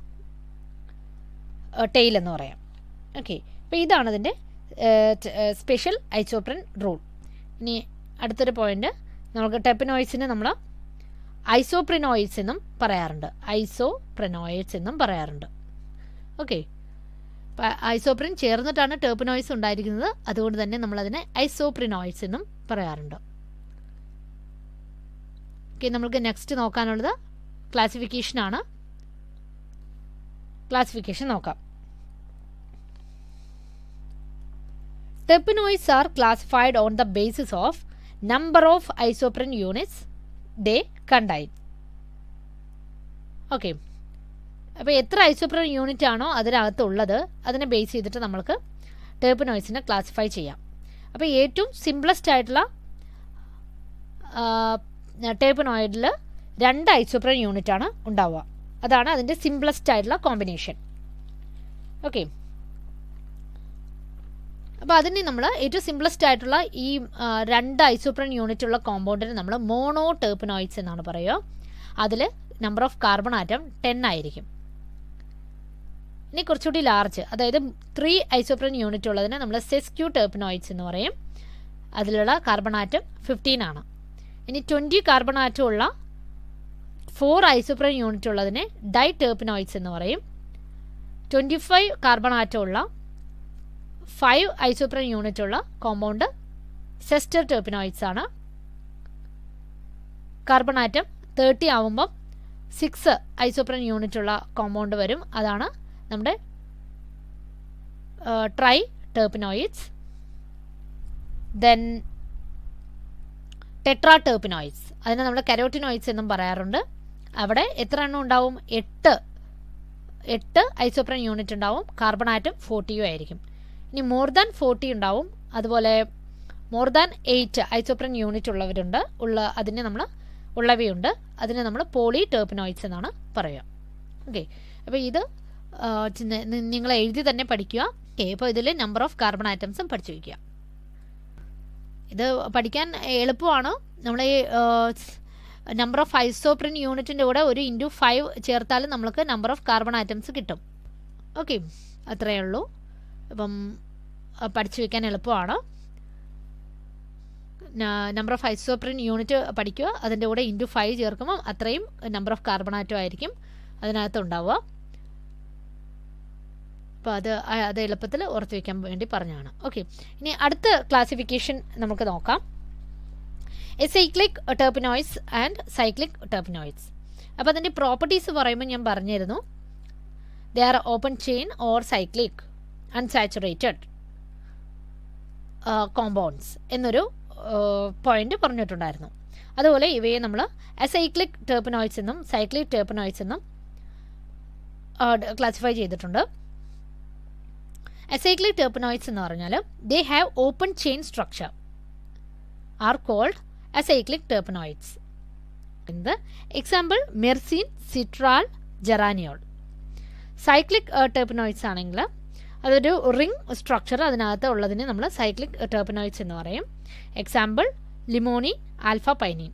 ടെയിൽ എന്ന് പറയാം ഓക്കെ അപ്പോൾ ഇതാണ് അതിൻ്റെ സ്പെഷ്യൽ ഐസോപ്രിൻ റൂൾ ഇനി അടുത്തൊരു പോയിന്റ് നമുക്ക് ടെപ്പനോയിഡ്സിനെ നമ്മൾ ഐസോപ്രിനോയിഡ്സ് എന്നും പറയാറുണ്ട് ഐസോപ്രിനോയിഡ്സ് എന്നും പറയാറുണ്ട് ഓക്കെ ഐസോപ്രിൻ ചേർന്നിട്ടാണ് ടെർപ്പിനോയിഡ്സ് ഉണ്ടായിരിക്കുന്നത് അതുകൊണ്ട് തന്നെ നമ്മളതിനെ ഐസോപ്രിനോയിഡ്സ് എന്നും പറയാറുണ്ട് ഓക്കെ നമുക്ക് നെക്സ്റ്റ് നോക്കാനുള്ളത് ക്ലാസിഫിക്കേഷനാണ് ക്ലാസിഫിക്കേഷൻ നോക്കാം Terpenoids are classified on the basis of number of isopren units they contain. Okay അപ്പോൾ എത്ര ഐസോപ്രൻ യൂണിറ്റ് ആണോ അതിനകത്തുള്ളത് അതിനെ ബേസ് ചെയ്തിട്ട് നമ്മൾക്ക് ടേർപ്പനോയിഡ്സിനെ ക്ലാസിഫൈ ചെയ്യാം അപ്പോൾ ഏറ്റവും സിംപ്ലസ്റ്റ് ആയിട്ടുള്ള ടേർപ്പനോയിഡിൽ രണ്ട് ഐസോപ്രൻ യൂണിറ്റ് ആണ് ഉണ്ടാവുക അതാണ് അതിൻ്റെ സിംപ്ലസ്റ്റ് ആയിട്ടുള്ള കോമ്പിനേഷൻ ഓക്കെ അപ്പോൾ അതിനെ നമ്മൾ ഏറ്റവും സിംപ്ലസ്റ്റ് ആയിട്ടുള്ള ഈ രണ്ട് ഐസോപ്രൻ യൂണിറ്റ് ഉള്ള കോമ്പൗണ്ടിന് നമ്മൾ മോണോ ടേർപ്പനോയിഡ്സ് എന്നാണ് പറയുക അതിൽ number of carbon atom ten ആയിരിക്കും ഇനി കുറച്ചുകൂടി ലാർജ് അതായത് ത്രീ ഐസോപ്രൻ യൂണിറ്റ് ഉള്ളതിനെ നമ്മൾ സെസ്ക്യൂ ടേർപ്പനോയിഡ്സ് എന്ന് പറയും അതിലുള്ള കാർബൺ ആറ്റം ഫിഫ്റ്റീൻ ആണ് ഇനി ട്വൻറ്റി കാർബൺ ആറ്റം ഉള്ള ഫോർ ഐസോപ്രൻ യൂണിറ്റ് ഉള്ളതിനെ ഡൈ ടേർപ്പനോയിഡ്സ് എന്ന് പറയും ട്വൻറ്റി ഫൈവ് കാർബൺ ആറ്റം ഉള്ള ഫൈവ് ഐസോപ്രൻ യൂണിറ്റ് ഉള്ള കോമ്പൗണ്ട് സെസ്റ്റർ ടെർപ്പിനോയിഡ്സ് ആണ് കാർബൺ ആറ്റം തേർട്ടി ആവുമ്പം സിക്സ് ഐസോപ്രൻ യൂണിറ്റ് ഉള്ള കോമ്പൗണ്ട് വരും അതാണ് നമ്മുടെ triterpenoids then tetraterpenoids അതിനെ നമ്മൾ കരോട്ടിനോയിഡ്സ് എന്നും പറയാറുണ്ട് അവിടെ എത്ര എണ്ണം ഉണ്ടാവും എട്ട് എട്ട് ഐസോപ്രൻ യൂണിറ്റ് ഉണ്ടാവും കാർബൺ ആറ്റം ഫോർട്ടിയും ആയിരിക്കും ഇനി മോർ ദാൻ ഫോർട്ടി ഉണ്ടാവും അതുപോലെ more than eight isoprene unit ഉള്ളവരുണ്ട് ഉള്ള അതിനെ നമ്മൾ ഉള്ളവയുണ്ട് അതിനെ നമ്മൾ പോളി ടേർപ്പിനോയിഡ്സ് എന്നാണ് പറയുക ഓക്കെ അപ്പോൾ ഇത് നിങ്ങൾ എഴുതി തന്നെ പഠിക്കുക ഓക്കെ അപ്പോൾ ഇതിൽ നമ്പർ ഓഫ് കാർബൺ ആറ്റംസും പഠിച്ചു വയ്ക്കുക ഇത് പഠിക്കാൻ എളുപ്പമാണ് നമ്മൾ ഈ നമ്പർ ഓഫ് ഐസോപ്രിൻ യൂണിറ്റിൻ്റെ കൂടെ ഒരു ഇൻറ്റു ഫൈവ് ചേർത്താലും നമ്മൾക്ക് നമ്പർ ഓഫ് കാർബൺ ആറ്റംസ് കിട്ടും ഓക്കെ അത്രയേ ഉള്ളൂ അപ്പം പഠിച്ചു വയ്ക്കാൻ എളുപ്പമാണ് നമ്പർ ഓഫ് ഐസോപ്രിൻ യൂണിറ്റ് പഠിക്കുക അതിൻ്റെ കൂടെ ഇൻറ്റു ഫൈവ് ചേർക്കുമ്പോൾ അത്രയും നമ്പർ ഓഫ് കാർബൺ ആറ്റം ആയിരിക്കും അതിനകത്ത് ഉണ്ടാവുക അപ്പോൾ അത് അത് എളുപ്പത്തിൽ ഓർത്ത് വയ്ക്കാൻ വേണ്ടി പറഞ്ഞതാണ് ഓക്കെ ഇനി അടുത്ത ക്ലാസിഫിക്കേഷൻ നമുക്ക് നോക്കാം acyclic terpenoids and cyclic terpenoids അപ്പോൾ അതിൻ്റെ പ്രോപ്പർട്ടീസ് പറയുമ്പോൾ ഞാൻ പറഞ്ഞിരുന്നു they are open chain or cyclic unsaturated compounds എന്നൊരു പോയിന്റ് പറഞ്ഞിട്ടുണ്ടായിരുന്നു അതുപോലെ ഇവയെ നമ്മൾ അസൈക്ലിക് ടേർപ്പനോയിഡ്സ് എന്നും സൈക്ലിക് ടേർപ്പനോയിഡ്സ് എന്നും ക്ലാസിഫൈ ചെയ്തിട്ടുണ്ട് അസൈക്ലിക് ടേർപ്പനോയിഡ്സ് എന്ന് പറഞ്ഞാൽ they have open chain structure are called acyclic terpenoids എന്ത് example myrcene citral geraniol cyclic terpenoids ആണെങ്കിൽ അതൊരു റിംഗ് സ്ട്രക്ചർ അതിനകത്ത് ഉള്ളതിന് നമ്മൾ സൈക്ലിക് ടെർപ്പനോയിഡ്സ് എന്ന് പറയും എക്സാമ്പിൾ ലിമോണി ആൽഫ പൈനീൻ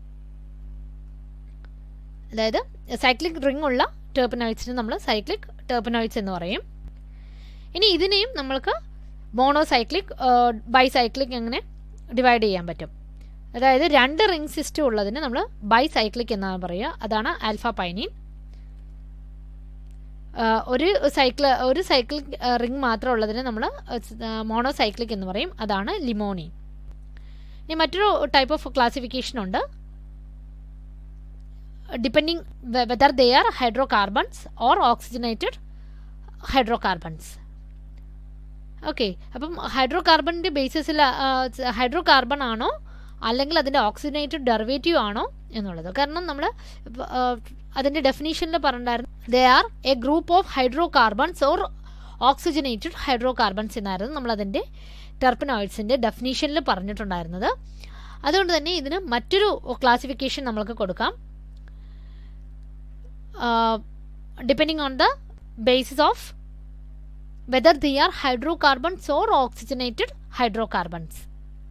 അതായത് സൈക്ലിക് റിംഗ് ഉള്ള ടെർപ്പനോയിഡ്സിന് നമ്മൾ സൈക്ലിക് ടെർപ്പനോയിഡ്സ് എന്ന് പറയും ഇനി ഇതിനെയും നമ്മൾക്ക് മോണോസൈക്ലിക് ബൈസൈക്ലിക് അങ്ങനെ ഡിവൈഡ് ചെയ്യാൻ പറ്റും അതായത് രണ്ട് റിംഗ് സിസ്റ്റം ഉള്ളതിന് നമ്മൾ ബൈസൈക്ലിക് എന്നാണ് പറയുക അതാണ് ആൽഫ പൈനീൻ ഒരു സൈക്കിൾ ഒരു സൈക്ലിക് റിംഗ് മാത്രം ഉള്ളതിന് നമ്മൾ മോണോസൈക്ലിക് എന്ന് പറയും അതാണ് ലിമോണി ഇനി മറ്റൊരു ടൈപ്പ് ഓഫ് ക്ലാസിഫിക്കേഷൻ ഉണ്ട് depending whether they are hydrocarbons or oxygenated hydrocarbons okay അപ്പം ഹൈഡ്രോ കാർബണിൻ്റെ ബേസിസിൽ ഹൈഡ്രോ കാർബൺ ആണോ അല്ലെങ്കിൽ അതിൻ്റെ ഓക്സിജനേറ്റഡ് ഡെറിവേറ്റീവ് ആണോ എന്നുള്ളത് കാരണം നമ്മൾ അതിൻ്റെ ഡെഫിനേഷനിൽ പറഞ്ഞിട്ടുണ്ടായിരുന്നു they are a group of hydrocarbons or oxygenated hydrocarbons എന്നായിരുന്നു നമ്മളതിൻ്റെ ടെർപ്പനോയിഡ്സിൻ്റെ ഡെഫിനേഷനിൽ പറഞ്ഞിട്ടുണ്ടായിരുന്നത് അതുകൊണ്ട് തന്നെ ഇതിന് മറ്റൊരു ക്ലാസിഫിക്കേഷൻ നമ്മൾക്ക് കൊടുക്കാം depending on the basis of whether the are hydrocarbons or oxygenated hydrocarbons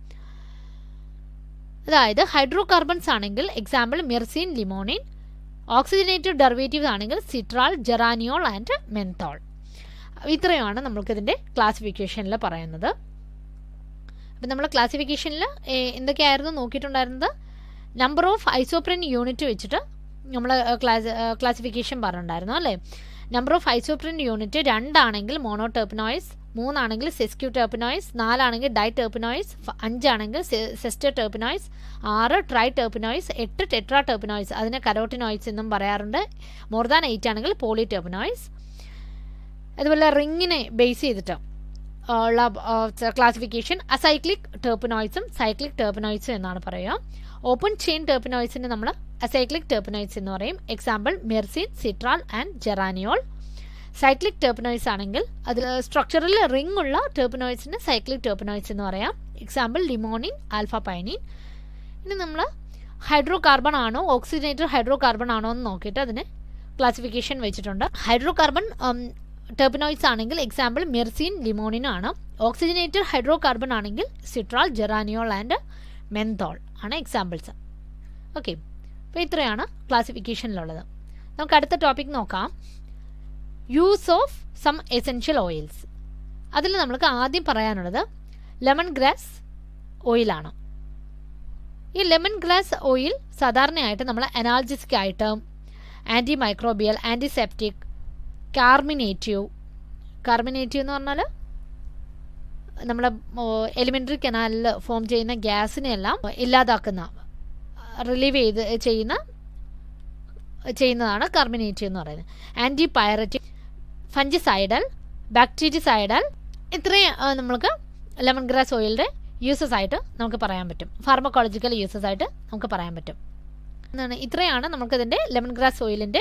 അതായത് ഹൈഡ്രോകാർബൺസ് ആണെങ്കിൽ example myrcene limonene oxygenated derivatives ആണെങ്കിൽ സിട്രാൾ ജെറാനിയോൾ ആൻഡ് മെൻതോൾ ഇത്രയുമാണ് നമ്മൾക്കിതിൻ്റെ ക്ലാസിഫിക്കേഷനിൽ പറയുന്നത് അപ്പം നമ്മൾ ക്ലാസിഫിക്കേഷനിൽ എന്തൊക്കെയായിരുന്നു നോക്കിയിട്ടുണ്ടായിരുന്നത് നമ്പർ ഓഫ് ഐസോപ്രിൻ യൂണിറ്റ് വെച്ചിട്ട് നമ്മൾ ക്ലാസ് ക്ലാസിഫിക്കേഷൻ പറഞ്ഞിട്ടുണ്ടായിരുന്നു അല്ലേ നമ്പർ ഓഫ് ഐസോപ്രിൻ യൂണിറ്റ് രണ്ടാണെങ്കിൽ മോണോ ടെർപ്പിനോയിസ് മൂന്നാണെങ്കിൽ സെസ്ക്യൂ ടെർപ്പിനോയിസ് നാലാണെങ്കിൽ ഡൈ ടെർപ്പിനോയിസ് അഞ്ചാണെങ്കിൽ സെസ്റ്റർ ടെർപ്പിനോയിസ് ആറ് ട്രൈ ടെർപ്പിനോയിസ് എട്ട് ടെട്രാ ടെർപ്പിനോയിസ് അതിനെ കരോട്ടിനോയിസ് എന്നും പറയാറുണ്ട് മോർ ദാൻ എയ്റ്റ് ആണെങ്കിൽ പോളി ടെർപ്പിനോയിസ് അതുപോലെ റിങ്ങിനെ ബേസ് ചെയ്തിട്ട് ഉള്ള ക്ലാസിഫിക്കേഷൻ അസൈക്ലിക് ടെർപ്പിനോയിസും സൈക്ലിക് ടെർപ്പിനോയിസും എന്നാണ് പറയുക ഓപ്പൺ ചെയിൻ ടെർപ്പിനോയിസിന് നമ്മൾ അസൈക്ലിക് ടെർപ്പിനോയിസ് എന്ന് പറയും example myrcene citral and geraniol cyclic terpenoids ആണെങ്കിൽ അതിൽ സ്ട്രക്ചറിൽ റിംഗ് ഉള്ള ടെർപ്പിനോയിസിന് സൈക്ലിക് ടെർപ്പിനോയിസ് എന്ന് പറയാം എക്സാമ്പിൾ ലിമോണിൻ ആൽഫ പൈനിൻ ഇനി നമ്മൾ ഹൈഡ്രോ കാർബൺ ആണോ ഓക്സിജനേറ്റഡ് ഹൈഡ്രോ കാർബൺ ആണോ എന്ന് നോക്കിയിട്ട് അതിന് ക്ലാസിഫിക്കേഷൻ വെച്ചിട്ടുണ്ട് ഹൈഡ്രോ കാർബൺ ടെർപ്പിനോയിസ് ആണെങ്കിൽ എക്സാമ്പിൾ മെർസീൻ ലിമോണിൻ ആണ് ഓക്സിജനേറ്റഡ് ഹൈഡ്രോ കാർബൺ ആണെങ്കിൽ സിട്രാൾ ജെറാനിയോൾ ആൻഡ് മെന്തോൾ ആണ് എക്സാമ്പിൾസ് ഓക്കെ അപ്പോൾ ഇത്രയാണ് ക്ലാസിഫിക്കേഷനിലുള്ളത് നമുക്ക് അടുത്ത ടോപ്പിക് നോക്കാം use of some essential oils അതിൽ നമുക്ക് ആദ്യം പറയാനുള്ളത് ലെമൺ ഗ്രാസ് ഓയിലാണ് ഈ ലെമൺ ഗ്രാസ് ഓയിൽ സാധാരണയായിട്ട് നമ്മൾ അനാൾജിസ്ക് ആയിട്ട് antimicrobial antiseptic carminative carminative എന്ന് പറഞ്ഞാൽ നമ്മുടെ എലിമെൻ്ററി കനാലിൽ ഫോം ചെയ്യുന്ന ഗ്യാസിനെയെല്ലാം ഇല്ലാതാക്കുന്ന റിലീവ് ചെയ്ത് ചെയ്യുന്ന ചെയ്യുന്നതാണ് കാർമിനേറ്റീവ് എന്ന് പറയുന്നത് ആൻറ്റി പൈററ്റിക് ഫഞ്ചിസൈഡൽ ബാക്ടീരിയസൈഡൽ ഇത്രയും നമ്മൾക്ക് ലെമൺ ഗ്രാസ് ഓയിലിൻ്റെ യൂസസ് ആയിട്ട് നമുക്ക് പറയാൻ പറ്റും ഫാർമക്കോളജിക്കൽ യൂസസ് ആയിട്ട് നമുക്ക് പറയാൻ പറ്റും എന്താണ് ഇത്രയാണ് നമുക്കിതിൻ്റെ ലെമൺ ഗ്രാസ് ഓയിലിൻ്റെ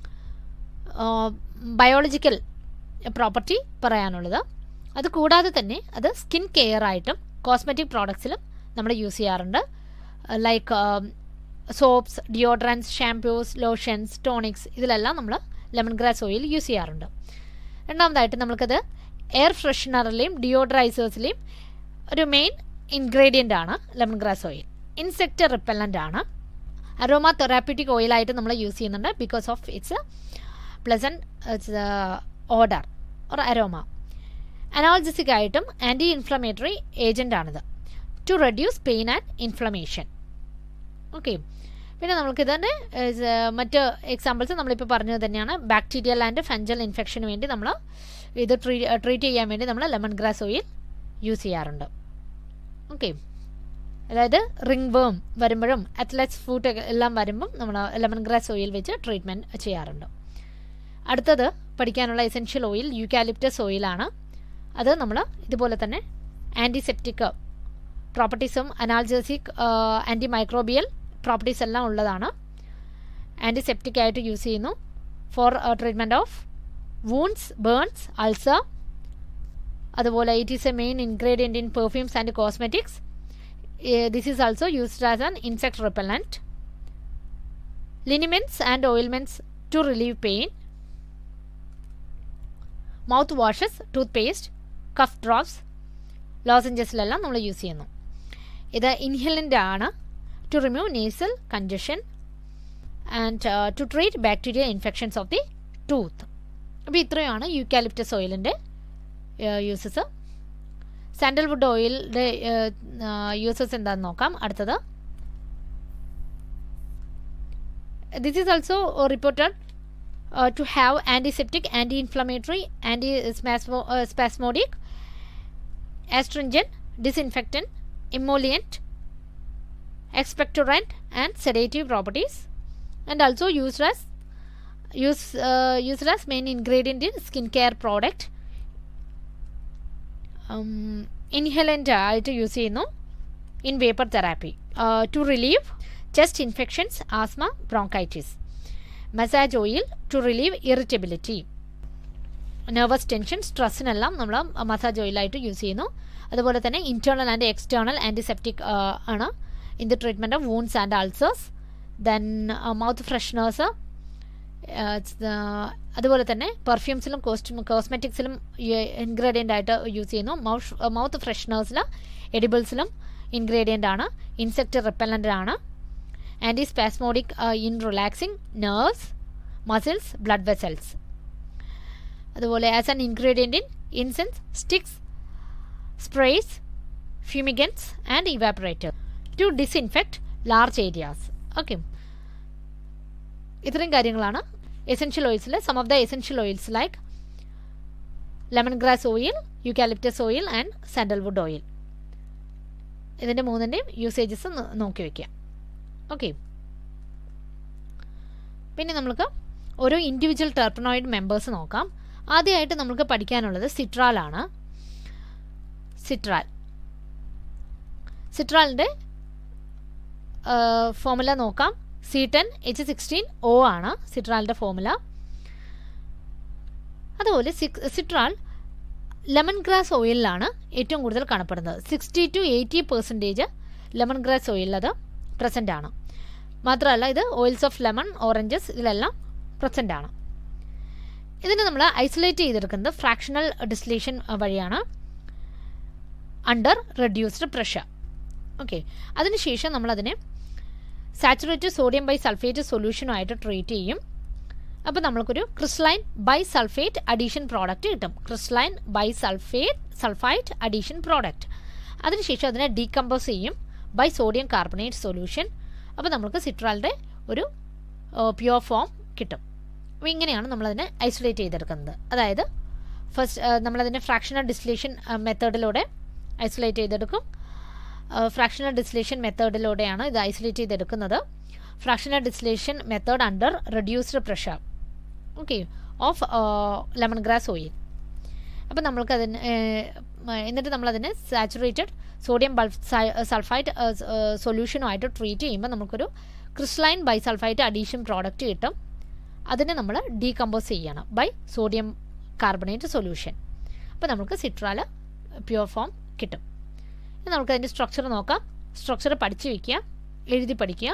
ബയോളജിക്കൽ പ്രോപ്പർട്ടി പറയാനുള്ളത് അത് കൂടാതെ തന്നെ അത് സ്കിൻ കെയർ ആയിട്ടും കോസ്മെറ്റിക് പ്രോഡക്ട്സിലും നമ്മൾ യൂസ് ചെയ്യാറുണ്ട് like soaps deodorants shampoos lotions tonics ഇതിലെല്ലാം നമ്മൾ ലെമൺ ഗ്രാസ് ഓയിൽ യൂസ് ചെയ്യാറുണ്ട് രണ്ടാമതായിട്ട് നമുക്കത് എയർ ഫ്രഷ്നറിലെയും ഡിയോഡ്രൈസേഴ്സിലെയും ഒരു മെയിൻ ഇൻഗ്രീഡിയൻ്റ് ആണ് lemon grass oil insect repellent ആണ് അരോമ തെറാപ്യൂട്ടിക് ഓയിലായിട്ട് നമ്മൾ യൂസ് ചെയ്യുന്നുണ്ട് because of its pleasant odour or aroma analgesic ആയിട്ടും ആൻറ്റി ഇൻഫ്ലമേറ്ററി ഏജൻ്റ് ആണിത് to reduce pain and inflammation okay പിന്നെ നമുക്ക് ഇതിൻ്റെ മറ്റ് എക്സാമ്പിൾസ് നമ്മളിപ്പോൾ പറഞ്ഞത് തന്നെയാണ് ബാക്ടീരിയൽ ആൻഡ് ഫംഗൽ ഇൻഫെക്ഷന് വേണ്ടി നമ്മൾ ഇത് ട്രീ ട്രീറ്റ് ചെയ്യാൻ വേണ്ടി നമ്മൾ ലെമൺ ഗ്രാസ് ഓയിൽ യൂസ് ചെയ്യാറുണ്ട് ഓക്കെ അതായത് റിംഗ് വേം വരുമ്പോഴും അത്ലറ്റ്സ് ഫുഡ് എല്ലാം വരുമ്പം നമ്മൾ ലെമൺ ഗ്രാസ് ഓയിൽ വെച്ച് ട്രീറ്റ്മെൻറ്റ് ചെയ്യാറുണ്ട് അടുത്തത് പഠിക്കാനുള്ള എസെൻഷ്യൽ ഓയിൽ യൂക്കാലിപ്റ്റസ് ഓയിലാണ് അത് നമ്മൾ ഇതുപോലെ തന്നെ ആൻറ്റിസെപ്റ്റിക് പ്രോപ്പർട്ടീസും അനാൾജസിക് ആൻറ്റി മൈക്രോബിയൽ പ്രോപ്പർട്ടീസ് എല്ലാം ഉള്ളതാണ് ആൻറ്റിസെപ്റ്റിക് ആയിട്ട് യൂസ് ചെയ്യുന്നു for treatment of wounds burns ulcer അതുപോലെ it is a main ingredient in perfumes and cosmetics this is also used as an insect repellent liniments and ointments to relieve pain mouth washes toothpaste cough drops ലോസഞ്ചസിലെല്ലാം നമ്മൾ യൂസ് ചെയ്യുന്നു ഇത് ഇൻഹലൻ്റ് ആണ് to remove nasal congestion and to treat bacteria infections of the tooth അപ്പോൾ ഇത്രയാണ് യൂക്കാലിപ്റ്റസ് ഓയിലിൻ്റെ യൂസസ് സാൻഡൽവുഡ് ഓയിലിൻ്റെ യൂസസ് എന്താണെന്ന് നോക്കാം അടുത്തത് this is also reported to have antiseptic anti inflammatory antispasmodic astringent, disinfectant, emollient, expectorant and sedative properties and also used as use, uh, used as main ingredient in skincare product inhalant ആയിട്ട് യൂസ് ചെയ്യുന്നു in vapour therapy to relieve chest infections asthma bronchitis massage oil to relieve irritability nervous tension സ്ട്രെസ്സിനെല്ലാം നമ്മൾ മസാജ് ഓയിലായിട്ട് യൂസ് ചെയ്യുന്നു അതുപോലെ തന്നെ ഇൻറ്റേർണൽ ആൻഡ് എക്സ്റ്റേർണൽ ആൻറ്റിസെപ്റ്റിക് ആണ് in the treatment of wounds and ulcers then mouth fresheners അതുപോലെ തന്നെ പെർഫ്യൂംസിലും കോസ്റ്റ്യൂം കോസ്മെറ്റിക്സിലും ഇൻഗ്രീഡിയൻ്റ് ആയിട്ട് യൂസ് ചെയ്യുന്നു മൗത്ത് മൗത്ത് ഫ്രഷ്നേഴ്സിൽ എഡിബിൾസിലും ഇൻഗ്രീഡിയൻ്റ് ആണ് ഇൻസെക്റ്റ് റിപ്പല്ലൻ്റ് ആണ് antispasmodic in relaxing nerves muscles blood vessels അതുപോലെ as an ingredient in incense sticks sprays fumigants and evaporator to disinfect large areas okay ഇത്രയും കാര്യങ്ങളാണ് എസെൻഷ്യൽ ഓയിൽസിൽ some of the essential oils like lemon grass oil eucalyptus oil and sandalwood oil ഇതിൻ്റെ മൂന്നിൻ്റെയും യൂസേജസ് നോക്കി വയ്ക്കുക ഓക്കെ പിന്നെ നമുക്ക് ഓരോ ഇൻഡിവിജ്വൽ ടെർപ്പനോയിഡ് മെമ്പേഴ്സ് നോക്കാം ആദ്യമായിട്ട് നമുക്ക് പഠിക്കാനുള്ളത് സിട്രാലാണ് സിട്രാൽ സിട്രാലിൻ്റെ ഫോമുല നോക്കാം C ten H sixteen O ആണ് സിട്രാലിൻ്റെ ഫോമുല അതുപോലെ സിട്രാൽ ലെമൺ ഗ്രാസ് ഓയിലിലാണ് ഏറ്റവും കൂടുതൽ കാണപ്പെടുന്നത് sixty to eighty percentage lemon grass ഓയിലിൽ അത് പ്രസൻ്റ് ആണ് മാത്രമല്ല ഇത് ഓയിൽസ് ഓഫ് ലെമൺ ഓറഞ്ചസ് ഇതിലെല്ലാം പ്രസൻ്റ് ആണ് ഇതിനെ നമ്മൾ ഐസൊലേറ്റ് ചെയ്തെടുക്കുന്നത് ഫ്രാക്ഷണൽ ഡിസ്ലേഷൻ വഴിയാണ് അണ്ടർ റെഡ്യൂസ്ഡ് പ്രഷർ ഓക്കെ അതിനുശേഷം നമ്മളതിനെ സാച്ചുറേറ്റഡ് സോഡിയം ബൈ സൾഫേറ്റ് സൊല്യൂഷനുമായിട്ട് ട്രീറ്റ് ചെയ്യും അപ്പോൾ നമ്മൾക്കൊരു crystalline bisulphate addition product കിട്ടും crystalline bisulphate sulphite addition product അതിനുശേഷം അതിനെ ഡീകമ്പോസ് ചെയ്യും ബൈ സോഡിയം കാർബണേറ്റ് സൊല്യൂഷൻ അപ്പോൾ നമുക്ക് സിട്രാലിൻ്റെ ഒരു പ്യുവർ ഫോം കിട്ടും അപ്പോൾ ഇങ്ങനെയാണ് നമ്മളതിനെ ഐസൊലേറ്റ് ചെയ്തെടുക്കുന്നത് അതായത് ഫസ്റ്റ് നമ്മളതിനെ ഫ്രാക്ഷണൽ ഡിസ്ലേഷൻ മെത്തേഡിലൂടെ ഐസൊലേറ്റ് ചെയ്തെടുക്കും ഫ്രാക്ഷണൽ ഡിസ്ലേഷൻ മെത്തേഡിലൂടെയാണ് ഇത് ഐസൊലേറ്റ് ചെയ്തെടുക്കുന്നത് fractional distillation method under reduced pressure okay of lemon grass oil അപ്പോൾ നമ്മൾക്ക് അതിന് എന്നിട്ട് നമ്മളതിനെ സാച്ചുറേറ്റഡ് സോഡിയം ബൾഫ് സൾഫൈറ്റ് സൊല്യൂഷനുമായിട്ട് ട്രീറ്റ് ചെയ്യുമ്പോൾ നമുക്കൊരു crystalline bisulphite addition product കിട്ടും അതിനെ നമ്മൾ ഡീകമ്പോസ് ചെയ്യണം ബൈ സോഡിയം കാർബണേറ്റ് സൊല്യൂഷൻ അപ്പോൾ നമുക്ക് സിട്രാല പ്യുവർ ഫോം കിട്ടും നമുക്ക് അതിൻ്റെ സ്ട്രക്ചർ നോക്കാം സ്ട്രക്ചർ പഠിച്ചു വയ്ക്കുക എഴുതി പഠിക്കുക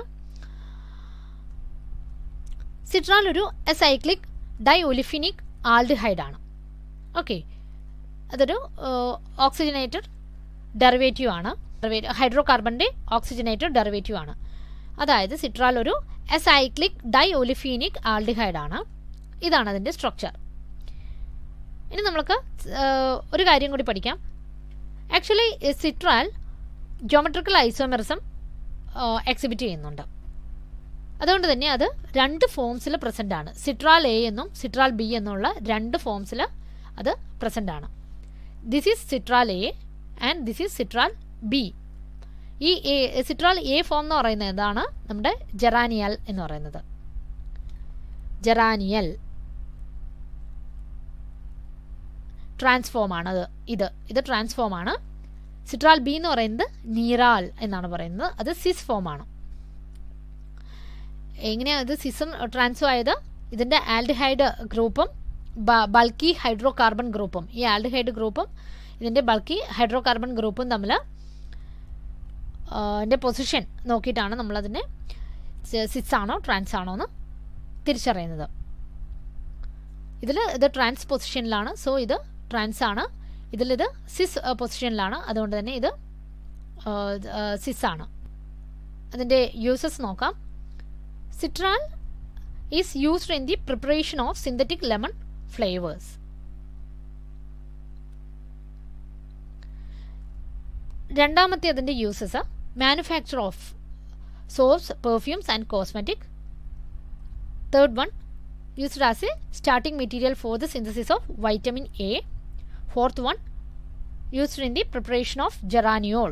സിട്രാൽ ഒരു സൈക്ലിക് ഡൈ ഒലിഫിനിക് ആൾഡിഹൈഡ് ആണ് ഓക്കെ അതൊരു ഓക്സിജനേറ്റഡ് ഡെറിവേറ്റീവ് ആണ് ഹൈഡ്രോ കാർബണിൻ്റെ ഓക്സിജനേറ്റഡ് ഡെറിവേറ്റീവ് ആണ് അതായത് സിട്രാൽ ഒരു എസൈക്ലിക് ഡൈ ഒലിഫീനിക് ആൾഡിഹൈഡ് ആണ് ഇതാണ് അതിൻ്റെ സ്ട്രക്ചർ ഇനി നമുക്ക് ഒരു കാര്യം കൂടി പഠിക്കാം actually citral geometrical isomerism exhibit ചെയ്യുന്നുണ്ട് അതുകൊണ്ട് തന്നെ അത് രണ്ട് ഫോംസിൽ പ്രസൻ്റ് ആണ് സിട്രാൽ എ എന്നും സിട്രാൽ ബി എന്നുള്ള രണ്ട് ഫോംസിൽ അത് പ്രസൻ്റ് ആണ് this is citral A and this is citral B ഈ എ സിട്രാൽ എ ഫോം എന്ന് പറയുന്നത് എന്താണ് നമ്മുടെ ജെറാനിയൽ എന്ന് പറയുന്നത് ജെറാനിയൽ ട്രാൻസ്ഫോം ആണ് അത് ഇത് ഇത് ട്രാൻസ്ഫോം ആണ് സിട്രാൽ ബി എന്ന് പറയുന്നത് നീറാൽ എന്നാണ് പറയുന്നത് അത് സിസ് ഫോം ആണ് എങ്ങനെയാണ് ഇത് സിസും ട്രാൻസ്ഫോ ആയത് ഇതിൻ്റെ ആൽഡിഹൈഡ് ഗ്രൂപ്പും ബൾക്കി ഹൈഡ്രോ കാർബൺ ഗ്രൂപ്പും ഈ ആൽഡിഹൈഡ് ഗ്രൂപ്പും ഇതിൻ്റെ ബൾക്കി ഹൈഡ്രോ കാർബൺ ഗ്രൂപ്പും തമ്മിൽ അതിൻ്റെ പൊസിഷൻ നോക്കിയിട്ടാണ് നമ്മളതിനെ സിസ് ആണോ ട്രാൻസ് ആണോ എന്ന് തിരിച്ചറിയുന്നത് ഇതിൽ ഇത് ട്രാൻസ് പൊസിഷനിലാണ് സോ ഇത് ട്രാൻസ് ആണ് ഇതിലിത് സിസ് പൊസിഷനിലാണ് അതുകൊണ്ട് തന്നെ ഇത് സിസ് ആണ് അതിൻ്റെ യൂസസ് നോക്കാം citral is used in the preparation of synthetic lemon flavours രണ്ടാമത്തെ അതിൻ്റെ uses manufacture of soaps perfumes and cosmetic third one used as a starting material for the synthesis of vitamin A. Fourth one, used in the preparation of geraniol.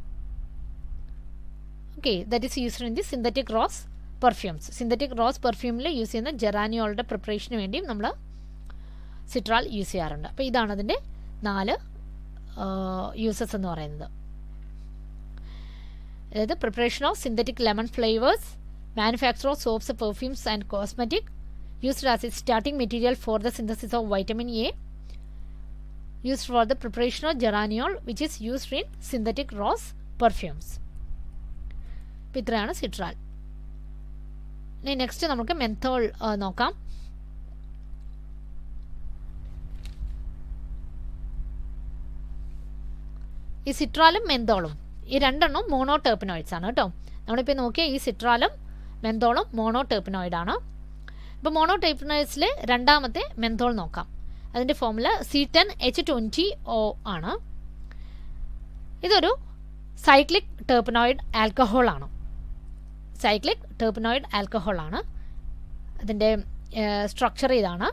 Okay, that is used in the synthetic rose perfumes. Synthetic rose പെർഫ്യൂമിൽ യൂസ് ചെയ്യുന്ന ജെറാനിയോളുടെ പ്രിപ്പറേഷന് വേണ്ടിയും നമ്മൾ സിട്രാൾ യൂസ് ചെയ്യാറുണ്ട് അപ്പോൾ ഇതാണ് അതിൻ്റെ നാല് യൂസസ് എന്ന് പറയുന്നത് അതായത് preparation of synthetic lemon flavours manufacture of soaps perfumes and cosmetic used as a starting material for the synthesis of vitamin A used for the preparation of geraniol which is used in synthetic rose perfumes അപ്പോൾ ഇത്രയാണ് സിട്രാൽ ഇനി നെക്സ്റ്റ് നമുക്ക് മെന്തോൾ നോക്കാം ഈ സിട്രാലും മെന്തോളും ഈ രണ്ടെണ്ണം മോണോ ടെർപ്പിനോയിഡ്സ് ആണ് കേട്ടോ നമ്മളിപ്പോൾ നോക്കിയ ഈ സിട്രാലും മെന്തോളും മോണോ ടെർപ്പിനോയിഡ് ആണ് ഇപ്പോൾ മോണോ ടെർപ്പിനോയിഡ്സിൽ രണ്ടാമത്തെ മെന്തോൾ നോക്കാം അതിൻ്റെ formula C ten H twenty O ആണ് ഇതൊരു സൈക്ലിക് ടെർപ്പിനോയിഡ് ആൽക്കഹോൾ ആണ് സൈക്ലിക് ടെർപ്പിനോയിഡ് ആൽക്കഹോൾ ആണ് അതിൻ്റെ സ്ട്രക്ചർ ഇതാണ്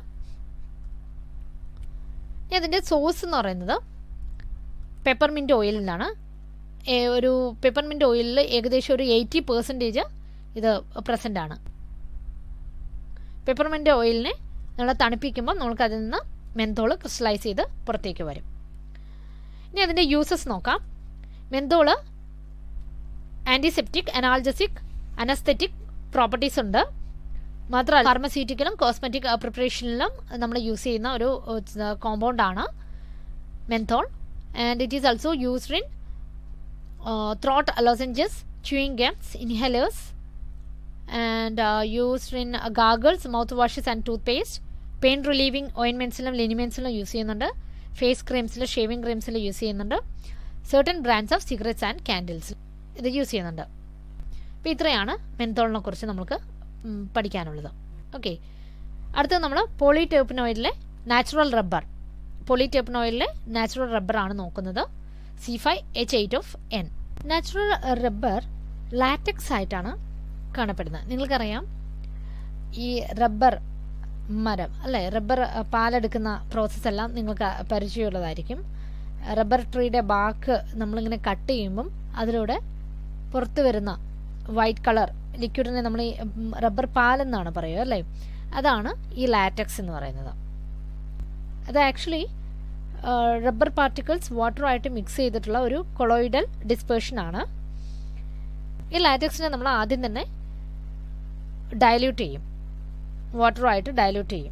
ഇനി അതിൻ്റെ സോഴ്സ് എന്ന് പറയുന്നത് പെപ്പർമിൻറ്റ് ഓയിലിൽ നിന്നാണ് ഒരു പെപ്പർമിൻറ്റ് ഓയിലിൽ ഏകദേശം ഒരു എയ്റ്റി പെർസെൻറ്റേജ് ഇത് പ്രസൻ്റ് ആണ് പെപ്പർമിൻറ്റ് ഓയിലിനെ നമ്മൾ തണുപ്പിക്കുമ്പോൾ നമുക്ക് അതിൽ നിന്ന് മെന്തോൾ ക്രിസ്റ്റലൈസ് ചെയ്ത് പുറത്തേക്ക് വരും ഇനി അതിൻ്റെ യൂസസ് നോക്കാം menthol antiseptic analgesic anaesthetic properties ഉണ്ട് മാത്രമല്ല ഫാർമസ്യൂട്ടിക്കലും കോസ്മെറ്റിക് പ്രിപ്പറേഷനിലും നമ്മൾ യൂസ് ചെയ്യുന്ന ഒരു കോമ്പൗണ്ടാണ് menthol and it is also used in throat lozenges chewing gums, inhalers, and uh, used in uh, gargles, mouthwashes, and toothpaste. Pain relieving ഓയിൻമെൻറ്റ്സിലും ലിനിമെൻറ്റ്സിലും യൂസ് ചെയ്യുന്നുണ്ട് ഫേസ് ക്രീംസിലും ഷേവിംഗ് ക്രീംസിലും യൂസ് ചെയ്യുന്നുണ്ട് certain brands of cigarettes and candles ഇത് യൂസ് ചെയ്യുന്നുണ്ട് അപ്പോൾ ഇത്രയാണ് മെന്തോളിനെ കുറിച്ച് നമുക്ക് പഠിക്കാനുള്ളത് ഓക്കെ അടുത്തത് നമ്മൾ പോളിടേപ്പിനോയിഡിലെ നാച്ചുറൽ റബ്ബർ പോളിടേപ്പിനോയിഡിലെ നാച്ചുറൽ റബ്ബർ ആണ് നോക്കുന്നത് C five H eight of n natural rubber latex ആയിട്ടാണ് കാണപ്പെടുന്നത് നിങ്ങൾക്കറിയാം ഈ റബ്ബർ മരം അല്ലേ റബ്ബർ പാലെടുക്കുന്ന പ്രോസസ്സ് എല്ലാം നിങ്ങൾക്ക് പരിചയമുള്ളതായിരിക്കും റബ്ബർ ട്രീയുടെ ബാക്ക് നമ്മളിങ്ങനെ കട്ട് ചെയ്യുമ്പം അതിലൂടെ പുറത്ത് വരുന്ന വൈറ്റ് കളർ ലിക്വിഡിനെ നമ്മൾ ഈ റബ്ബർ പാലെന്നാണ് പറയുക അല്ലേ അതാണ് ഈ ലാറ്റക്സ് എന്ന് പറയുന്നത് അത് ആക്ച്വലി റബ്ബർ പാർട്ടിക്കിൾസ് വാട്ടറുമായിട്ട് മിക്സ് ചെയ്തിട്ടുള്ള ഒരു കൊളോയിഡൽ ഡിസ്പേർഷൻ ആണ് ഈ ലാറ്റക്സിനെ നമ്മൾ ആദ്യം തന്നെ ഡയല്യൂട്ട് ചെയ്യും വാട്ടറുമായിട്ട് ഡയല്യൂട്ട് ചെയ്യും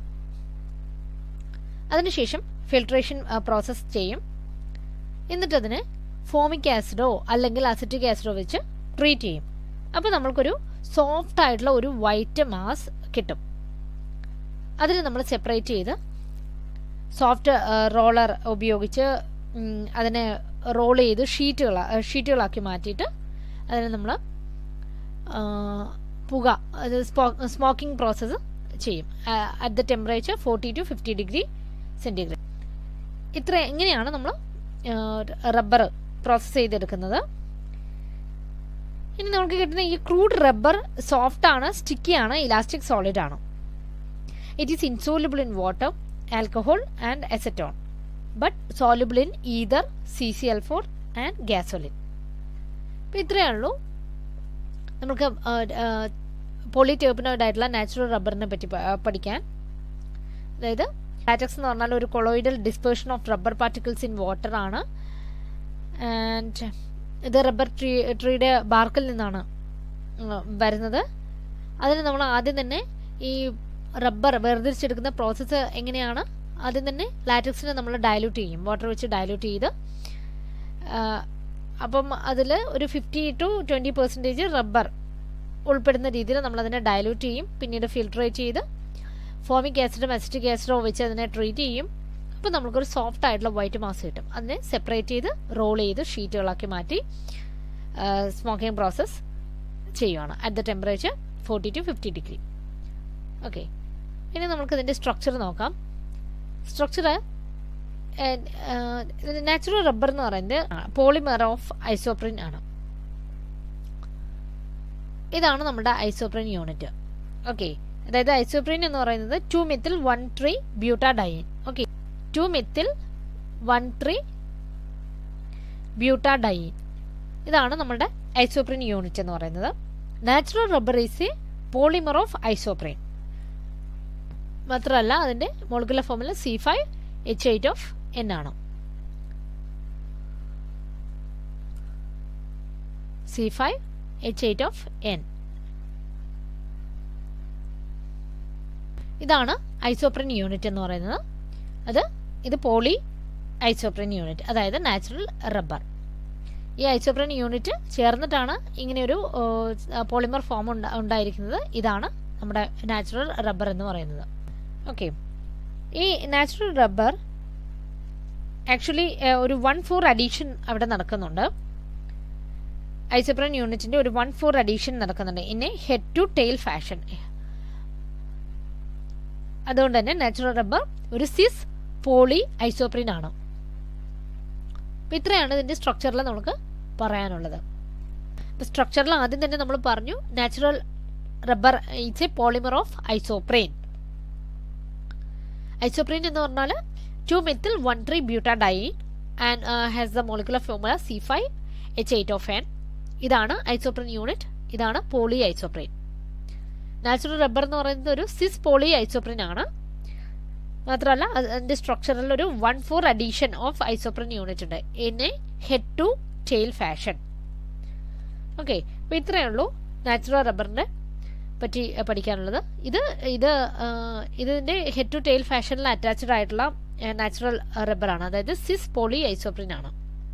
അതിനുശേഷം ഫിൽട്രേഷൻ പ്രോസസ്സ് ചെയ്യും എന്നിട്ടതിന് ഫോമിക് ആസിഡോ അല്ലെങ്കിൽ അസിറ്റിക് ആസിഡോ വെച്ച് ട്രീറ്റ് ചെയ്യും അപ്പോൾ നമ്മൾക്കൊരു സോഫ്റ്റ് ആയിട്ടുള്ള ഒരു വൈറ്റ് മാസ് കിട്ടും അതിന് നമ്മൾ സെപ്പറേറ്റ് ചെയ്ത് സോഫ്റ്റ് റോളർ ഉപയോഗിച്ച് അതിനെ റോൾ ചെയ്ത് ഷീറ്റുകൾ ഷീറ്റുകളാക്കി മാറ്റിയിട്ട് അതിനെ നമ്മൾ പുക അത് സ്മോക്കിംഗ് പ്രോസസ്സ് ചെയ്യും at the temperature forty to fifty degree centigrade ഇത്ര എങ്ങനെയാണ് നമ്മൾ റബ്ബർ പ്രോസസ്സ് ചെയ്തെടുക്കുന്നത് ഇനി നമുക്ക് കിട്ടുന്ന ഈ ക്രൂഡ് റബ്ബർ സോഫ്റ്റ് ആണ് സ്റ്റിക്കി ആണ് ഇലാസ്റ്റിക് സോളിഡ് ആണ് it is insoluble in water alcohol and acetone but soluble in ether C C L four and gasoline അപ്പം ഇത്രയേ ഉള്ളൂ നമുക്ക് പോളിടേപ്പിനോയിഡ് ആയിട്ടുള്ള നാച്ചുറൽ റബ്ബറിനെ പറ്റി പഠിക്കാൻ അതായത് ലാറ്റക്സ് എന്ന് പറഞ്ഞാൽ ഒരു colloidal dispersion of rubber particles in water ആണ് ആൻഡ് ഇത് റബ്ബർ ട്രീ ട്രീയുടെ ബാർക്കിൽ നിന്നാണ് വരുന്നത് അതിന് നമ്മൾ ആദ്യം തന്നെ ഈ റബ്ബർ വേർതിരിച്ചെടുക്കുന്ന പ്രോസസ്സ് എങ്ങനെയാണ് ആദ്യം തന്നെ ലാറ്റക്സിനെ നമ്മൾ ഡയലൂട്ട് ചെയ്യും വാട്ടർ വെച്ച് ഡയലൂട്ട് ചെയ്ത് അപ്പം അതിൽ ഒരു fifty to twenty percentage rubber ഉൾപ്പെടുന്ന രീതിയിൽ നമ്മളതിനെ ഡയലൂട്ട് ചെയ്യും പിന്നീട് ഫിൽട്രേറ്റ് ചെയ്ത് ഫോമിക് ആസിഡും അസിറ്റിക് ആസിഡോ വെച്ച് അതിനെ ട്രീറ്റ് ചെയ്യും അപ്പോൾ നമുക്കൊരു സോഫ്റ്റ് ആയിട്ടുള്ള വൈറ്റ് മാസ് കിട്ടും അതിനെ സെപ്പറേറ്റ് ചെയ്ത് റോൾ ചെയ്ത് ഷീറ്റുകളാക്കി മാറ്റി സ്മോക്കിംഗ് പ്രോസസ്സ് ചെയ്യുവാണ് at the temperature forty to fifty degree okay ഇനി നമുക്ക് ഇതിൻ്റെ സ്ട്രക്ചർ നോക്കാം സ്ട്രക്ചർ നാച്ചുറൽ റബ്ബർ എന്ന് പറയുന്നത് പോളിമർ ഓഫ് ഐസോപ്രിൻ ആണ് ഇതാണ് നമ്മുടെ ഐസോപ്രിൻ യൂണിറ്റ് ഓക്കെ അതായത് ഐസോപ്രിൻ എന്ന് പറയുന്നത് two methyl one three butadiene okay two methyl one three butadiene ഇതാണ് നമ്മുടെ ഐസോപ്രിൻ യൂണിറ്റ് എന്ന് പറയുന്നത് natural rubber is a polymer of isoprene മാത്രമല്ല അതിൻ്റെ molecular formula C five H eight of n ആണ് C five H eight of n ഇതാണ് ഐസോപ്രിൻ യൂണിറ്റ് എന്ന് പറയുന്നത് അത് ഇത് പോളി ഐസോപ്രിൻ യൂണിറ്റ് അതായത് നാച്ചുറൽ റബ്ബർ ഈ ഐസോപ്രിൻ യൂണിറ്റ് ചേർന്നിട്ടാണ് ഇങ്ങനെയൊരു പോളിമർ ഫോം ഉണ്ടായിരിക്കുന്നത് ഇതാണ് നമ്മുടെ നാച്ചുറൽ റബ്ബർ എന്ന് പറയുന്നത് ഓക്കെ ഈ നാച്ചുറൽ റബ്ബർ ആക്ച്വലി ഒരു വൺ ഫോർ അഡീഷൻ അവിടെ നടക്കുന്നുണ്ട് ഐസോപ്രിൻ യൂണിറ്റിന്റെ ഒരു വൺ ഫോർ അഡീഷൻ നടക്കുന്നുണ്ട് in a head to tail fashion അതുകൊണ്ട് തന്നെ നാച്ചുറൽ റബ്ബർ ഒരു സിസ് പോളി ഐസോപ്രിൻ ആണ് അപ്പം ഇത്രയാണ് ഇതിൻ്റെ സ്ട്രക്ചറിൽ നമുക്ക് പറയാനുള്ളത് അപ്പോൾ സ്ട്രക്ചറിൽ ആദ്യം തന്നെ നമ്മൾ പറഞ്ഞു natural rubber it's a polymer of isoprene isoprene എന്ന് പറഞ്ഞാൽ two methyl one three butadiene and has the molecular formula C five H eight of n ഇതാണ് ഐസോപ്രെയിൻ യൂണിറ്റ് ഇതാണ് പോളി ഐസോപ്രെയിൻ നാച്ചുറൽ റബ്ബർ എന്ന് പറയുന്നത് ഒരു സിസ് പോളി ഐസോപ്രിൻ ആണ് മാത്രമല്ല അതിന്റെ സ്ട്രക്ചറിൽ ഒരു one four addition of isoprene unit ഉണ്ട് in a head to tail fashion okay അപ്പോൾ ഇത്രയേ ഉള്ളൂ നാച്ചുറൽ റബ്ബറിന്റെ പറ്റി പഠിക്കാനുള്ളത് ഇത് ഇത് ഇതിന്റെ ഹെഡ് ടു ടെയിൽ ഫാഷനിൽ അറ്റാച്ച്ഡ് ആയിട്ടുള്ള നാച്ചുറൽ റബ്ബറാണ് അതായത് സിസ് പോളി ഐസോപ്രിൻ ആണ്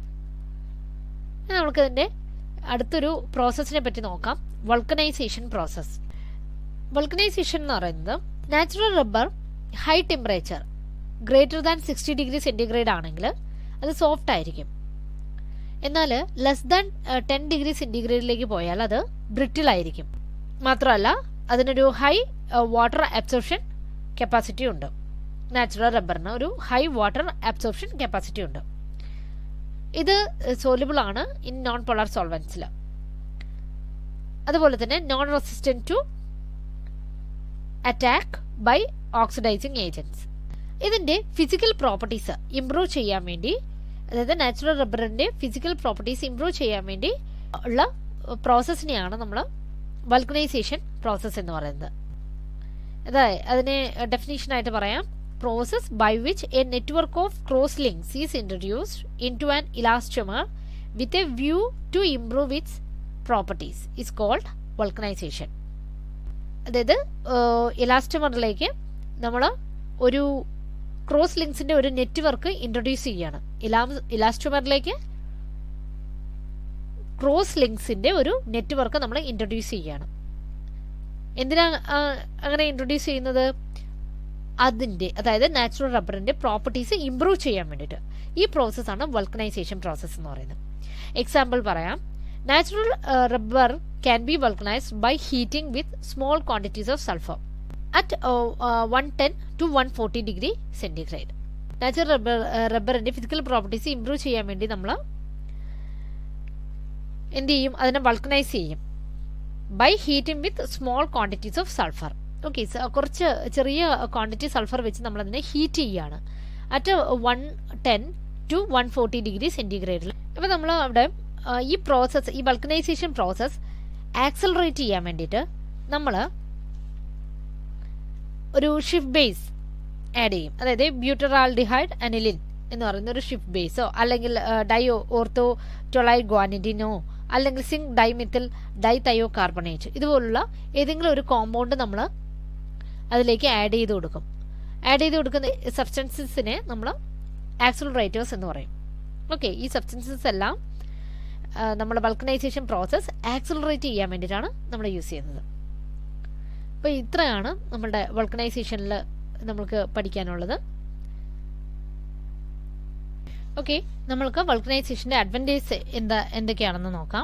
നമുക്കിതിന്റെ അടുത്തൊരു പ്രോസസ്സിനെ പറ്റി നോക്കാം വൾക്കനൈസേഷൻ പ്രോസസ്സ് വൾക്കനൈസേഷൻ എന്ന് പറയുന്നത് natural rubber high temperature greater than sixty degree centigrade ആണെങ്കിൽ അത് സോഫ്റ്റ് ആയിരിക്കും എന്നാൽ ലെസ് ദാൻ ടെൻ ഡിഗ്രി സെൻറ്റിഗ്രേഡിലേക്ക് പോയാൽ അത് ബ്രിട്ടിൽ ആയിരിക്കും മാത്രമല്ല അതിനൊരു ഹൈ വാട്ടർ അബ്സോർപ്ഷൻ കപ്പാസിറ്റി ഉണ്ട് നാച്ചുറൽ റബ്ബറിന് ഒരു ഹൈ വാട്ടർ അബ്സോർപ്ഷൻ കപ്പാസിറ്റി ഉണ്ട് ഇത് സോലിബിൾ ആണ് ഇൻ നോൺ പോളാർ സോൾവൻസിൽ അതുപോലെ തന്നെ non resistant to attack by oxidizing agents ഇതിന്റെ ഫിസിക്കൽ പ്രോപ്പർട്ടീസ് ഇംപ്രൂവ് ചെയ്യാൻ വേണ്ടി അതായത് നാച്ചുറൽ റബ്ബറിന്റെ ഫിസിക്കൽ പ്രോപ്പർട്ടീസ് ഇംപ്രൂവ് ചെയ്യാൻ വേണ്ടി ഉള്ള പ്രോസസ്സിനെയാണ് നമ്മൾ വൾക്കനൈസേഷൻ പ്രോസസ്സ് എന്ന് പറയുന്നത് അതായത് അതിനെ ഡെഫിനേഷൻ ആയിട്ട് പറയാം process by which a network of cross links is introduced into an elastomer with a view to improve its properties is called vulcanization അതായത് ഇലാസ്റ്റമറിലേക്ക് നമ്മൾ ഒരു ക്രോസ് ലിങ്ക്സിന്റെ ഒരു നെറ്റ്വർക്ക് ഇൻട്രൊഡ്യൂസ് ചെയ്യുകയാണ് ഇലാ ഇലാസ്റ്റമറിലേക്ക് ക്രോസ് ലിങ്ക്സിന്റെ ഒരു നെറ്റ്വർക്ക് നമ്മൾ ഇൻട്രൊഡ്യൂസ് ചെയ്യുകയാണ് എന്തിനാ അങ്ങനെ ഇൻട്രൊഡ്യൂസ് ചെയ്യുന്നത് അതിന്റെ അതായത് നാച്ചുറൽ റബ്ബറിന്റെ പ്രോപ്പർട്ടീസ് ഇംപ്രൂവ് ചെയ്യാൻ വേണ്ടിയിട്ട് ഈ പ്രോസസ്സാണ് വൾക്കനൈസേഷൻ പ്രോസസ്സ് എന്ന് പറയുന്നത് എക്സാമ്പിൾ പറയാം natural rubber can be vulcanized by heating with small quantities of sulfur at uh, uh, 110 to 140 degree centigrade. Natural rubber റബ്ബറിന്റെ ഫിസിക്കൽ പ്രോപ്പർട്ടീസ് ഇംപ്രൂവ് ചെയ്യാൻ വേണ്ടി നമ്മൾ എന്ത് ചെയ്യും അതിനെ വൾക്കനൈസ് ചെയ്യും by heating with small quantities of sulphur okay കുറച്ച് ചെറിയ ക്വാണ്ടിറ്റി സൾഫർ വെച്ച് നമ്മൾ അതിനെ ഹീറ്റ് ചെയ്യുകയാണ് at one ten to one forty degree സെൻറ്റിഗ്രേഡിൽ അപ്പോൾ നമ്മൾ അവിടെ ഈ പ്രോസസ്സ് ഈ വൾക്കനൈസേഷൻ പ്രോസസ്സ് ആക്സലറേറ്റ് ചെയ്യാൻ വേണ്ടിയിട്ട് നമ്മൾ ഒരു ഷിഫ്റ്റ് ബേസ് ആഡ് ചെയ്യും അതായത് ബ്യൂട്ടറാൾഡിഹൈഡ് അനിലിൻ എന്ന് പറയുന്ന ഒരു ഷിഫ്റ്റ് ബേസോ അല്ലെങ്കിൽ ഡയോ ഓർത്തോ ടൊളൈ ഗ്വാനിഡിനോ അല്ലെങ്കിൽ zinc dimethyl di thio carbonate ഇതുപോലുള്ള ഏതെങ്കിലും ഒരു കോമ്പൗണ്ട് നമ്മൾ അതിലേക്ക് ആഡ് ചെയ്ത് കൊടുക്കും ആഡ് ചെയ്ത് കൊടുക്കുന്ന സബ്സ്റ്റൻസസിനെ നമ്മൾ ആക്സലറേറ്റേഴ്സ് എന്ന് പറയും ഓക്കെ ഈ സബ്സ്റ്റൻസസ് എല്ലാം നമ്മുടെ വൾക്കനൈസേഷൻ പ്രോസസ്സ് ആക്സലറേറ്റ് ചെയ്യാൻ വേണ്ടിയിട്ടാണ് നമ്മൾ യൂസ് ചെയ്യുന്നത് അപ്പോൾ ഇത്രയാണ് നമ്മുടെ വൾക്കനൈസേഷനിൽ നമ്മൾക്ക് പഠിക്കാനുള്ളത് ഓക്കെ നമ്മൾക്ക് വൾക്കനൈസേഷൻ്റെ അഡ്വാൻറ്റേജ് എന്താ എന്തൊക്കെയാണെന്ന് നോക്കാം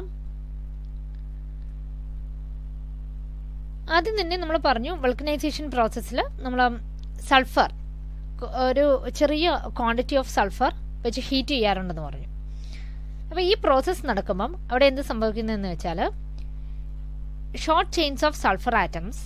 ആദ്യം തന്നെ നമ്മൾ പറഞ്ഞു വൾക്കനൈസേഷൻ പ്രോസസ്സിൽ നമ്മൾ സൾഫർ ഒരു ചെറിയ ക്വാണ്ടിറ്റി ഓഫ് സൾഫർ വെച്ച് ഹീറ്റ് ചെയ്യാറുണ്ടെന്ന് പറഞ്ഞു അപ്പോൾ ഈ പ്രോസസ്സ് നടക്കുമ്പം അവിടെ എന്ത് സംഭവിക്കുന്നതെന്ന് വെച്ചാൽ short chains of sulphur atoms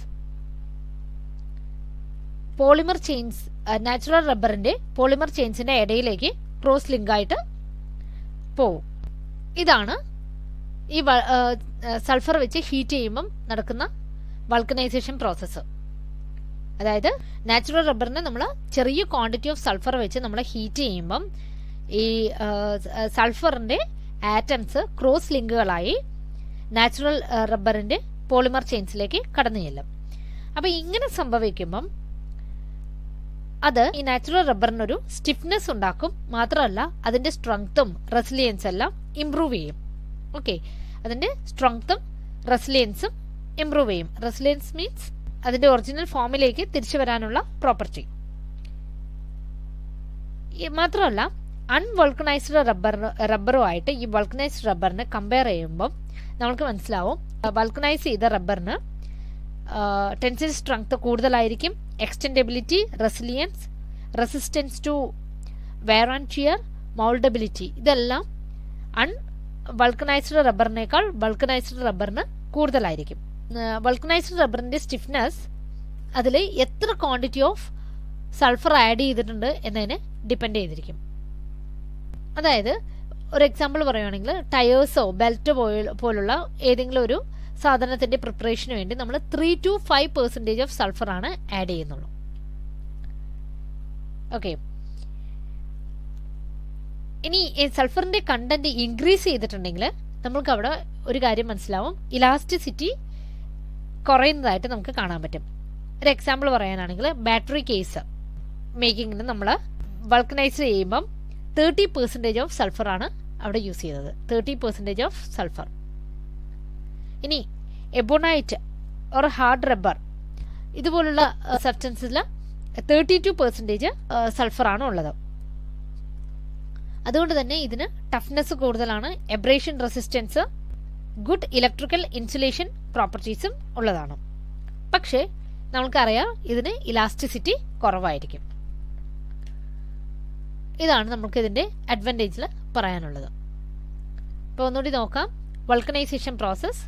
polymer chains natural റബ്ബറിന്റെ പോളിമർ ചെയിൻസിന്റെ ഇടയിലേക്ക് ക്രോസ് ലിങ്ക് ആയിട്ട് പോവും ഇതാണ് ഈ സൾഫർ വെച്ച് ഹീറ്റ് ചെയ്യുമ്പം നടക്കുന്ന വൾക്കനൈസേഷൻ പ്രോസസ്സ് അതായത് നാച്ചുറൽ റബ്ബറിനെ നമ്മൾ ചെറിയ ക്വാണ്ടിറ്റി ഓഫ് സൾഫർ വെച്ച് നമ്മൾ ഹീറ്റ് ചെയ്യുമ്പം ഈ സൾഫറിന്റെ ആറ്റംസ് ക്രോസ് ലിങ്കുകളായി നാച്ചുറൽ റബ്ബറിൻ്റെ പോളിമർ ചെയിൻസിലേക്ക് കടന്നു ചെല്ലും അപ്പോൾ ഇങ്ങനെ സംഭവിക്കുമ്പം അത് ഈ നാച്ചുറൽ റബ്ബറിനൊരു സ്റ്റിഫ്നെസ് ഉണ്ടാക്കും മാത്രമല്ല അതിൻ്റെ സ്ട്രെങ്ത്തും റെസിലിയൻസ് എല്ലാം ഇമ്പ്രൂവ് ചെയ്യും ഓക്കെ അതിൻ്റെ സ്ട്രെങ്ത്തും റെസിലിയൻസും ഇമ്പ്രൂവ് ചെയ്യും റെസിലിയൻസ് മീൻസ് അതിൻ്റെ ഒറിജിനൽ ഫോമിലേക്ക് തിരിച്ചു വരാനുള്ള പ്രോപ്പർട്ടി മാത്രമല്ല അൺവൾക്കനൈസ്ഡ് റബ്ബർ റബ്ബറുമായിട്ട് ഈ വൾക്കനൈസ്ഡ് റബ്ബറിനെ കമ്പയർ ചെയ്യുമ്പം നമുക്ക് മനസ്സിലാവും വൾക്കനൈസ് ചെയ്ത റബ്ബറിന് ടെൻസിൽ സ്ട്രെങ്ത് കൂടുതലായിരിക്കും extendability resilience resistance to wear and shear mouldability ഇതെല്ലാം അൺ വൾക്കനൈസ്ഡ് റബ്ബറിനേക്കാൾ വൾക്കനൈസ്ഡ് റബ്ബറിന് കൂടുതലായിരിക്കും വൾക്കനൈസ്ഡ് റബ്ബറിന്റെ സ്റ്റിഫ്നെസ് അതിൽ എത്ര ക്വാണ്ടിറ്റി ഓഫ് സൾഫർ ആഡ് ചെയ്തിട്ടുണ്ട് എന്നതിനെ ഡിപ്പെൻഡ് ചെയ്തിരിക്കും അതായത് ഒരു എക്സാമ്പിൾ പറയുകയാണെങ്കിൽ ടയേഴ്സോ ബെൽറ്റ് പോലുള്ള ഏതെങ്കിലും ഒരു സാധനത്തിന്റെ പ്രിപ്പറേഷന് വേണ്ടി നമ്മൾ three to five percentage of sulphur ആണ് ആഡ് ചെയ്യുന്നുള്ളൂ ഓക്കെ ഇനി സൾഫറിന്റെ കണ്ടന്റ് ഇൻക്രീസ് ചെയ്തിട്ടുണ്ടെങ്കിൽ നമ്മൾക്ക് അവിടെ ഒരു കാര്യം മനസ്സിലാവും ഇലാസ്റ്റിസിറ്റി കുറയുന്നതായിട്ട് നമുക്ക് കാണാൻ പറ്റും ഒരു എക്സാമ്പിൾ പറയാനാണെങ്കിൽ ബാറ്ററി കേസ് മേക്കിങ്ങിന് നമ്മൾ വൾക്കനൈസ് ചെയ്യുമ്പം തേർട്ടി പെർസെൻറ്റേജ് ഓഫ് സൾഫർ ആണ് അവിടെ യൂസ് ചെയ്തത് തേർട്ടി പെർസെൻറ്റേജ് ഓഫ് സൾഫർ ഇനി എബോണൈറ്റ് ഓർ ഹാർഡ് റബ്ബർ ഇതുപോലുള്ള സബ്സ്റ്റൻസിൽ തേർട്ടി ടു പെർസെൻറ്റേജ് സൾഫറാണ് ഉള്ളത് അതുകൊണ്ട് തന്നെ ഇതിന് ടഫ്നെസ് കൂടുതലാണ് abrasion resistance good electrical insulation പ്രോപ്പർട്ടീസും ഉള്ളതാണ് പക്ഷേ നമുക്കറിയാം ഇതിന് ഇലാസ്റ്റിസിറ്റി കുറവായിരിക്കും ഇതാണ് നമുക്ക് ഇതിൻ്റെ അഡ്വാൻറ്റേജിൽ പറയാനുള്ളത് ഇപ്പോൾ ഒന്നുകൂടി നോക്കാം vulcanization process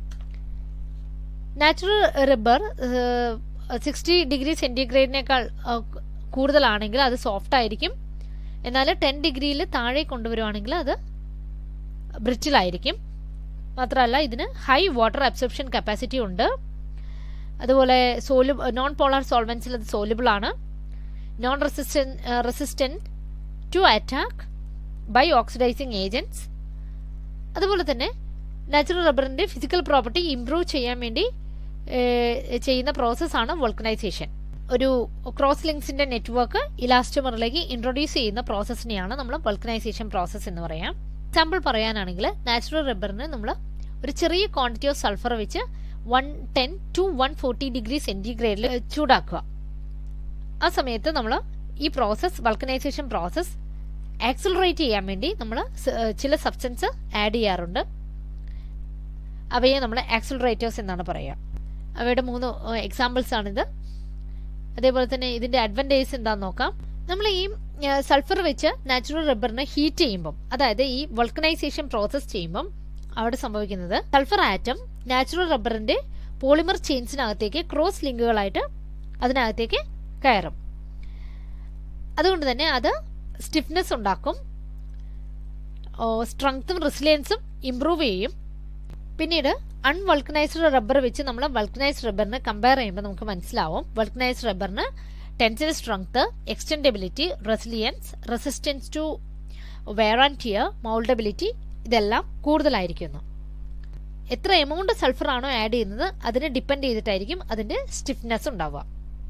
natural rubber sixty degree സെൻറ്റിഗ്രേഡിനേക്കാൾ കൂടുതലാണെങ്കിൽ അത് സോഫ്റ്റ് ആയിരിക്കും എന്നാൽ ടെൻ ഡിഗ്രിയിൽ താഴെ കൊണ്ടുവരുവാണെങ്കിൽ അത് ബ്രിറ്റിലായിരിക്കും മാത്രമല്ല ഇതിന് ഹൈ വാട്ടർ അബ്സോർപ്ഷൻ കപ്പാസിറ്റി ഉണ്ട് അതുപോലെ സോലു നോൺ പോളാർ സോൾവൻസിൽ അത് സോലുബിൾ ആണ് non resistant resistant to attack by oxidizing agents അതുപോലെ തന്നെ നാച്ചുറൽ റബ്ബറിൻ്റെ ഫിസിക്കൽ പ്രോപ്പർട്ടി ഇംപ്രൂവ് ചെയ്യാൻ വേണ്ടി ചെയ്യുന്ന പ്രോസസ്സാണ് വൾക്കനൈസേഷൻ ഒരു ക്രോസ് ലിങ്ക്സിന്റെ നെറ്റ്വർക്ക് ഇലാസ്റ്റമറിലേക്ക് ഇൻട്രൊഡ്യൂസ് ചെയ്യുന്ന പ്രോസസ്സിനെയാണ് നമ്മൾ വൾക്കനൈസേഷൻ പ്രോസസ്സ് എന്ന് പറയാം എക്സാമ്പിൾ പറയാനാണെങ്കിൽ നാച്ചുറൽ റബ്ബറിന് നമ്മൾ ഒരു ചെറിയ ക്വാണ്ടിറ്റി ഓഫ് സൾഫർ വെച്ച് one ten to one forty degree സെൻറ്റിഗ്രേഡിൽ ചൂടാക്കുക ആ സമയത്ത് നമ്മൾ ഈ പ്രോസസ്സ് വൾക്കനൈസേഷൻ പ്രോസസ്സ് ആക്സിലറേറ്റ് ചെയ്യാൻ വേണ്ടി നമ്മൾ ചില സബ്സ്റ്റൻസ് ആഡ് ചെയ്യാറുണ്ട് അവയെ നമ്മൾ ആക്സിലറേറ്റേഴ്സ് എന്നാണ് പറയുക അവയുടെ മൂന്ന് എക്സാമ്പിൾസ് ആണിത് അതേപോലെ തന്നെ ഇതിന്റെ അഡ്വാൻറ്റേജ് എന്താണെന്ന് നോക്കാം നമ്മൾ ഈ സൾഫർ വെച്ച് നാച്ചുറൽ റബ്ബറിനെ ഹീറ്റ് ചെയ്യുമ്പം അതായത് ഈ വൾക്കനൈസേഷൻ പ്രോസസ്സ് ചെയ്യുമ്പം അവിടെ സംഭവിക്കുന്നത് സൾഫർ ആറ്റം നാച്ചുറൽ റബ്ബറിന്റെ പോളിമർ ചെയിൻസിനകത്തേക്ക് ക്രോസ് ലിങ്കുകളായിട്ട് അതിനകത്തേക്ക് കയറും അതുകൊണ്ട് തന്നെ അത് സ്റ്റിഫ്നെസ് ഉണ്ടാക്കും സ്ട്രെങ്ത്തും റെസിലിയൻസും ഇംപ്രൂവ് ചെയ്യും പിന്നീട് അൺവൾക്കനൈസ്ഡ് റബ്ബർ വെച്ച് നമ്മൾ വൾക്കനൈസ്ഡ് റബ്ബറിന് കമ്പയർ ചെയ്യുമ്പോൾ നമുക്ക് മനസ്സിലാവും വൾക്കനൈസ്ഡ് റബ്ബറിന് tensile strength extendability resilience resistance to wear and tear mouldability ഇതെല്ലാം കൂടുതലായിരിക്കുന്നു എത്ര എമൗണ്ട് സൾഫർ ആണോ ആഡ് ചെയ്യുന്നത് അതിനെ ഡിപ്പെൻഡ് ചെയ്തിട്ടായിരിക്കും അതിന്റെ സ്റ്റിഫ്നെസ് ഉണ്ടാവുക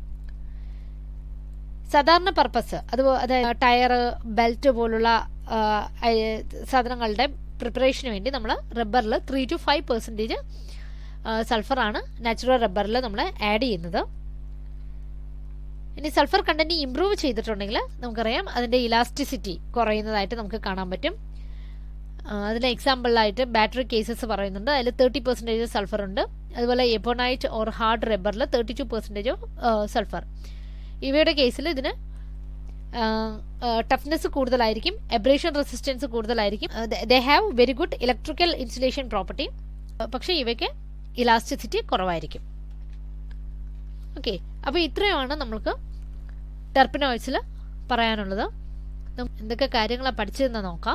സാധാരണ പർപ്പസ് അത് അതായത് ടയർ ബെൽറ്റ് പോലുള്ള സാധനങ്ങളുടെ പ്രിപ്പറേഷന് വേണ്ടി നമ്മൾ റബ്ബറിൽ ത്രീ ടു ഫൈവ് പെർസെൻറ്റേജ് സൾഫറാണ് നാച്ചുറൽ റബ്ബറിൽ നമ്മൾ ആഡ് ചെയ്യുന്നത് ഇനി സൾഫർ കണ്ടന്റ് ഇംപ്രൂവ് ചെയ്തിട്ടുണ്ടെങ്കിൽ നമുക്കറിയാം അതിൻ്റെ ഇലാസ്റ്റിസിറ്റി കുറയുന്നതായിട്ട് നമുക്ക് കാണാൻ പറ്റും അതിന് എക്സാമ്പിളായിട്ട് ബാറ്ററി കേസസ് പറയുന്നുണ്ട് അതിൽ തേർട്ടി പെർസെൻറ്റേജ് സൾഫർ ഉണ്ട് അതുപോലെ എബോണൈറ്റ് ഓർ ഹാർഡ് റബ്ബറിൽ തേർട്ടി ടു പെർസെൻറ്റേജ് സൾഫർ ഇവയുടെ കേസിൽ ഇതിന് ടഫ്നെസ് കൂടുതലായിരിക്കും എബ്രേഷൻ റെസിസ്റ്റൻസ് കൂടുതലായിരിക്കും they have very good electrical insulation property പക്ഷേ ഇവയ്ക്ക് ഇലാസ്റ്റിസിറ്റി കുറവായിരിക്കും ഓക്കെ അപ്പോൾ ഇത്രയുമാണ് നമ്മൾക്ക് ടെർപ്പിനോയിഡ്സിൽ പറയാനുള്ളത് എന്തൊക്കെ കാര്യങ്ങളാണ് പഠിച്ചതെന്ന് നോക്കാം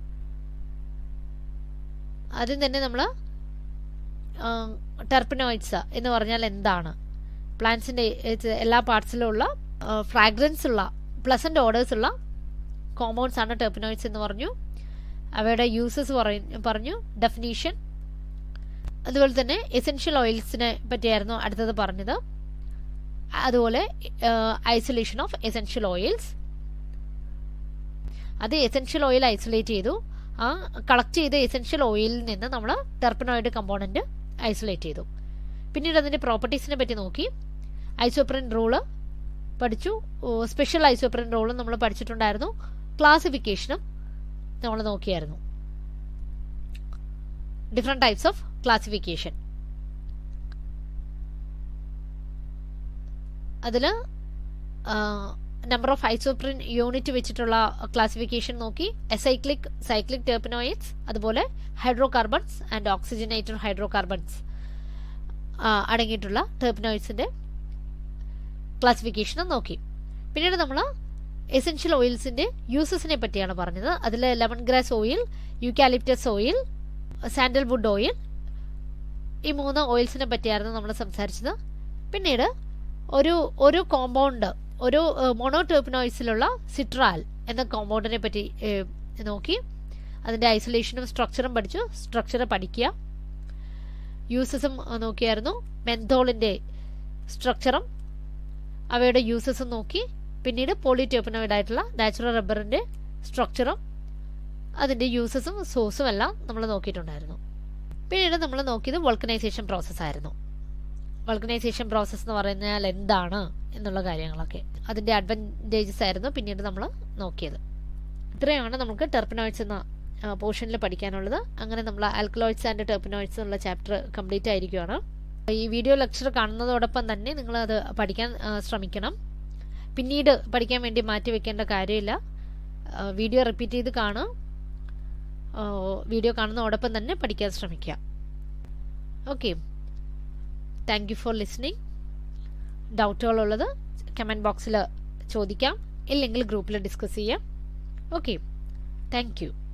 ആദ്യം തന്നെ നമ്മൾ ടെർപ്പിനോയിഡ്സ് എന്ന് പറഞ്ഞാൽ എന്താണ് പ്ലാന്റ്സിൻ്റെ എല്ലാ പാർട്സിലും ഉള്ള ഫ്രാഗ്രൻസ് ഉള്ള പ്ലസൻ്റ് ഓർഡേഴ്സ് ഉള്ള കോമ്പൗണ്ട്സ് ആണ് ടെർപ്പിനോയിഡ്സ് എന്ന് പറഞ്ഞു അവയുടെ യൂസസ് പറഞ്ഞു പറഞ്ഞു ഡെഫിനീഷൻ അതുപോലെ തന്നെ എസെൻഷ്യൽ ഓയിൽസിനെ പറ്റിയായിരുന്നു അടുത്തത് പറഞ്ഞത് അതുപോലെ ഐസൊലേഷൻ ഓഫ് എസെൻഷ്യൽ ഓയിൽസ് അത് എസെൻഷ്യൽ ഓയിൽ ഐസൊലേറ്റ് ചെയ്തു ആ കളക്ട് ചെയ്ത എസെൻഷ്യൽ ഓയിലിൽ നിന്ന് നമ്മൾ ടെർപ്പനോയിഡ് കമ്പോണൻറ്റ് ഐസൊലേറ്റ് ചെയ്തു പിന്നീട് അതിൻ്റെ പ്രോപ്പർട്ടീസിനെ പറ്റി നോക്കി ഐസോപ്രിൻ റൂള് പഠിച്ചു സ്പെഷ്യൽ ഐസോപ്രിൻ റൂളും നമ്മൾ പഠിച്ചിട്ടുണ്ടായിരുന്നു ക്ലാസിഫിക്കേഷനും നമ്മൾ നോക്കിയായിരുന്നു ഡിഫറെൻറ്റ് ടൈപ്സ് ഓഫ് ക്ലാസിഫിക്കേഷൻ അതിൽ നമ്പർ ഓഫ് ഐസോപ്രിൻ യൂണിറ്റ് വെച്ചിട്ടുള്ള ക്ലാസിഫിക്കേഷൻ നോക്കി എസൈക്ലിക് സൈക്ലിക് ടെർപ്പനോയിഡ്സ് അതുപോലെ hydrocarbons and oxygenated hydrocarbons അടങ്ങിയിട്ടുള്ള ടെർപ്പനോയിഡ്സിൻ്റെ ക്ലാസിഫിക്കേഷനും നോക്കി പിന്നീട് നമ്മൾ എസെൻഷ്യൽ ഓയിൽസിൻ്റെ യൂസസിനെ പറ്റിയാണ് പറഞ്ഞത് അതിൽ lemon grass oil eucalyptus oil sandalwood oil ഈ മൂന്ന് ഓയിൽസിനെ പറ്റിയായിരുന്നു നമ്മൾ സംസാരിച്ചത് പിന്നീട് ഒരു ഒരു കോമ്പൗണ്ട് ഒരു മോണോടെർപ്പിനോയിസിലുള്ള സിട്രാൽ എന്ന കോമ്പൗണ്ടിനെ പറ്റി നോക്കി അതിൻ്റെ ഐസൊലേഷനും സ്ട്രക്ചറും പഠിച്ചു സ്ട്രക്ചർ പഠിക്കുക യൂസസും നോക്കിയായിരുന്നു മെന്തോളിൻ്റെ സ്ട്രക്ചറും അവയുടെ യൂസസും നോക്കി പിന്നീട് പോളിടെർപ്പിനോയിഡ് ആയിട്ടുള്ള നാച്ചുറൽ റബ്ബറിൻ്റെ സ്ട്രക്ചറും അതിൻ്റെ യൂസസും സോഴ്സും എല്ലാം നമ്മൾ നോക്കിയിട്ടുണ്ടായിരുന്നു പിന്നീട് നമ്മൾ നോക്കിയത് വൾക്കനൈസേഷൻ പ്രോസസ്സായിരുന്നു വൾക്കനൈസേഷൻ പ്രോസസ്സ് എന്ന് പറഞ്ഞാൽ എന്താണ് എന്നുള്ള കാര്യങ്ങളൊക്കെ അതിൻ്റെ അഡ്വാൻറ്റേജസ് ആയിരുന്നു പിന്നീട് നമ്മൾ നോക്കിയത് ഇത്രയാണ് നമുക്ക് ടെർപ്പിനോയിഡ്സ് എന്ന പോർഷനിൽ പഠിക്കാനുള്ളത് അങ്ങനെ നമ്മൾ ആൽക്കലോയിഡ്സ് ആൻഡ് ടെർപ്പിനോയിഡ്സ് എന്നുള്ള ചാപ്റ്റർ കംപ്ലീറ്റ് ആയിരിക്കുകയാണ് ഈ വീഡിയോ ലെക്ചർ കാണുന്നതോടൊപ്പം തന്നെ നിങ്ങൾ അത് പഠിക്കാൻ ശ്രമിക്കണം പിന്നീട് പഠിക്കാൻ വേണ്ടി മാറ്റി വെക്കേണ്ട കാര്യമില്ല വീഡിയോ റിപ്പീറ്റ് ചെയ്ത് കാണുക വീഡിയോ കാണുന്നതോടൊപ്പം തന്നെ പഠിക്കാൻ ശ്രമിക്കുക okay thank you for listening ഡൗട്ടുകളുള്ളത് കമൻറ്റ് ബോക്സിൽ ചോദിക്കാം ഇല്ലെങ്കിൽ ഗ്രൂപ്പിൽ ഡിസ്കസ് ചെയ്യാം ഓക്കെ താങ്ക് യു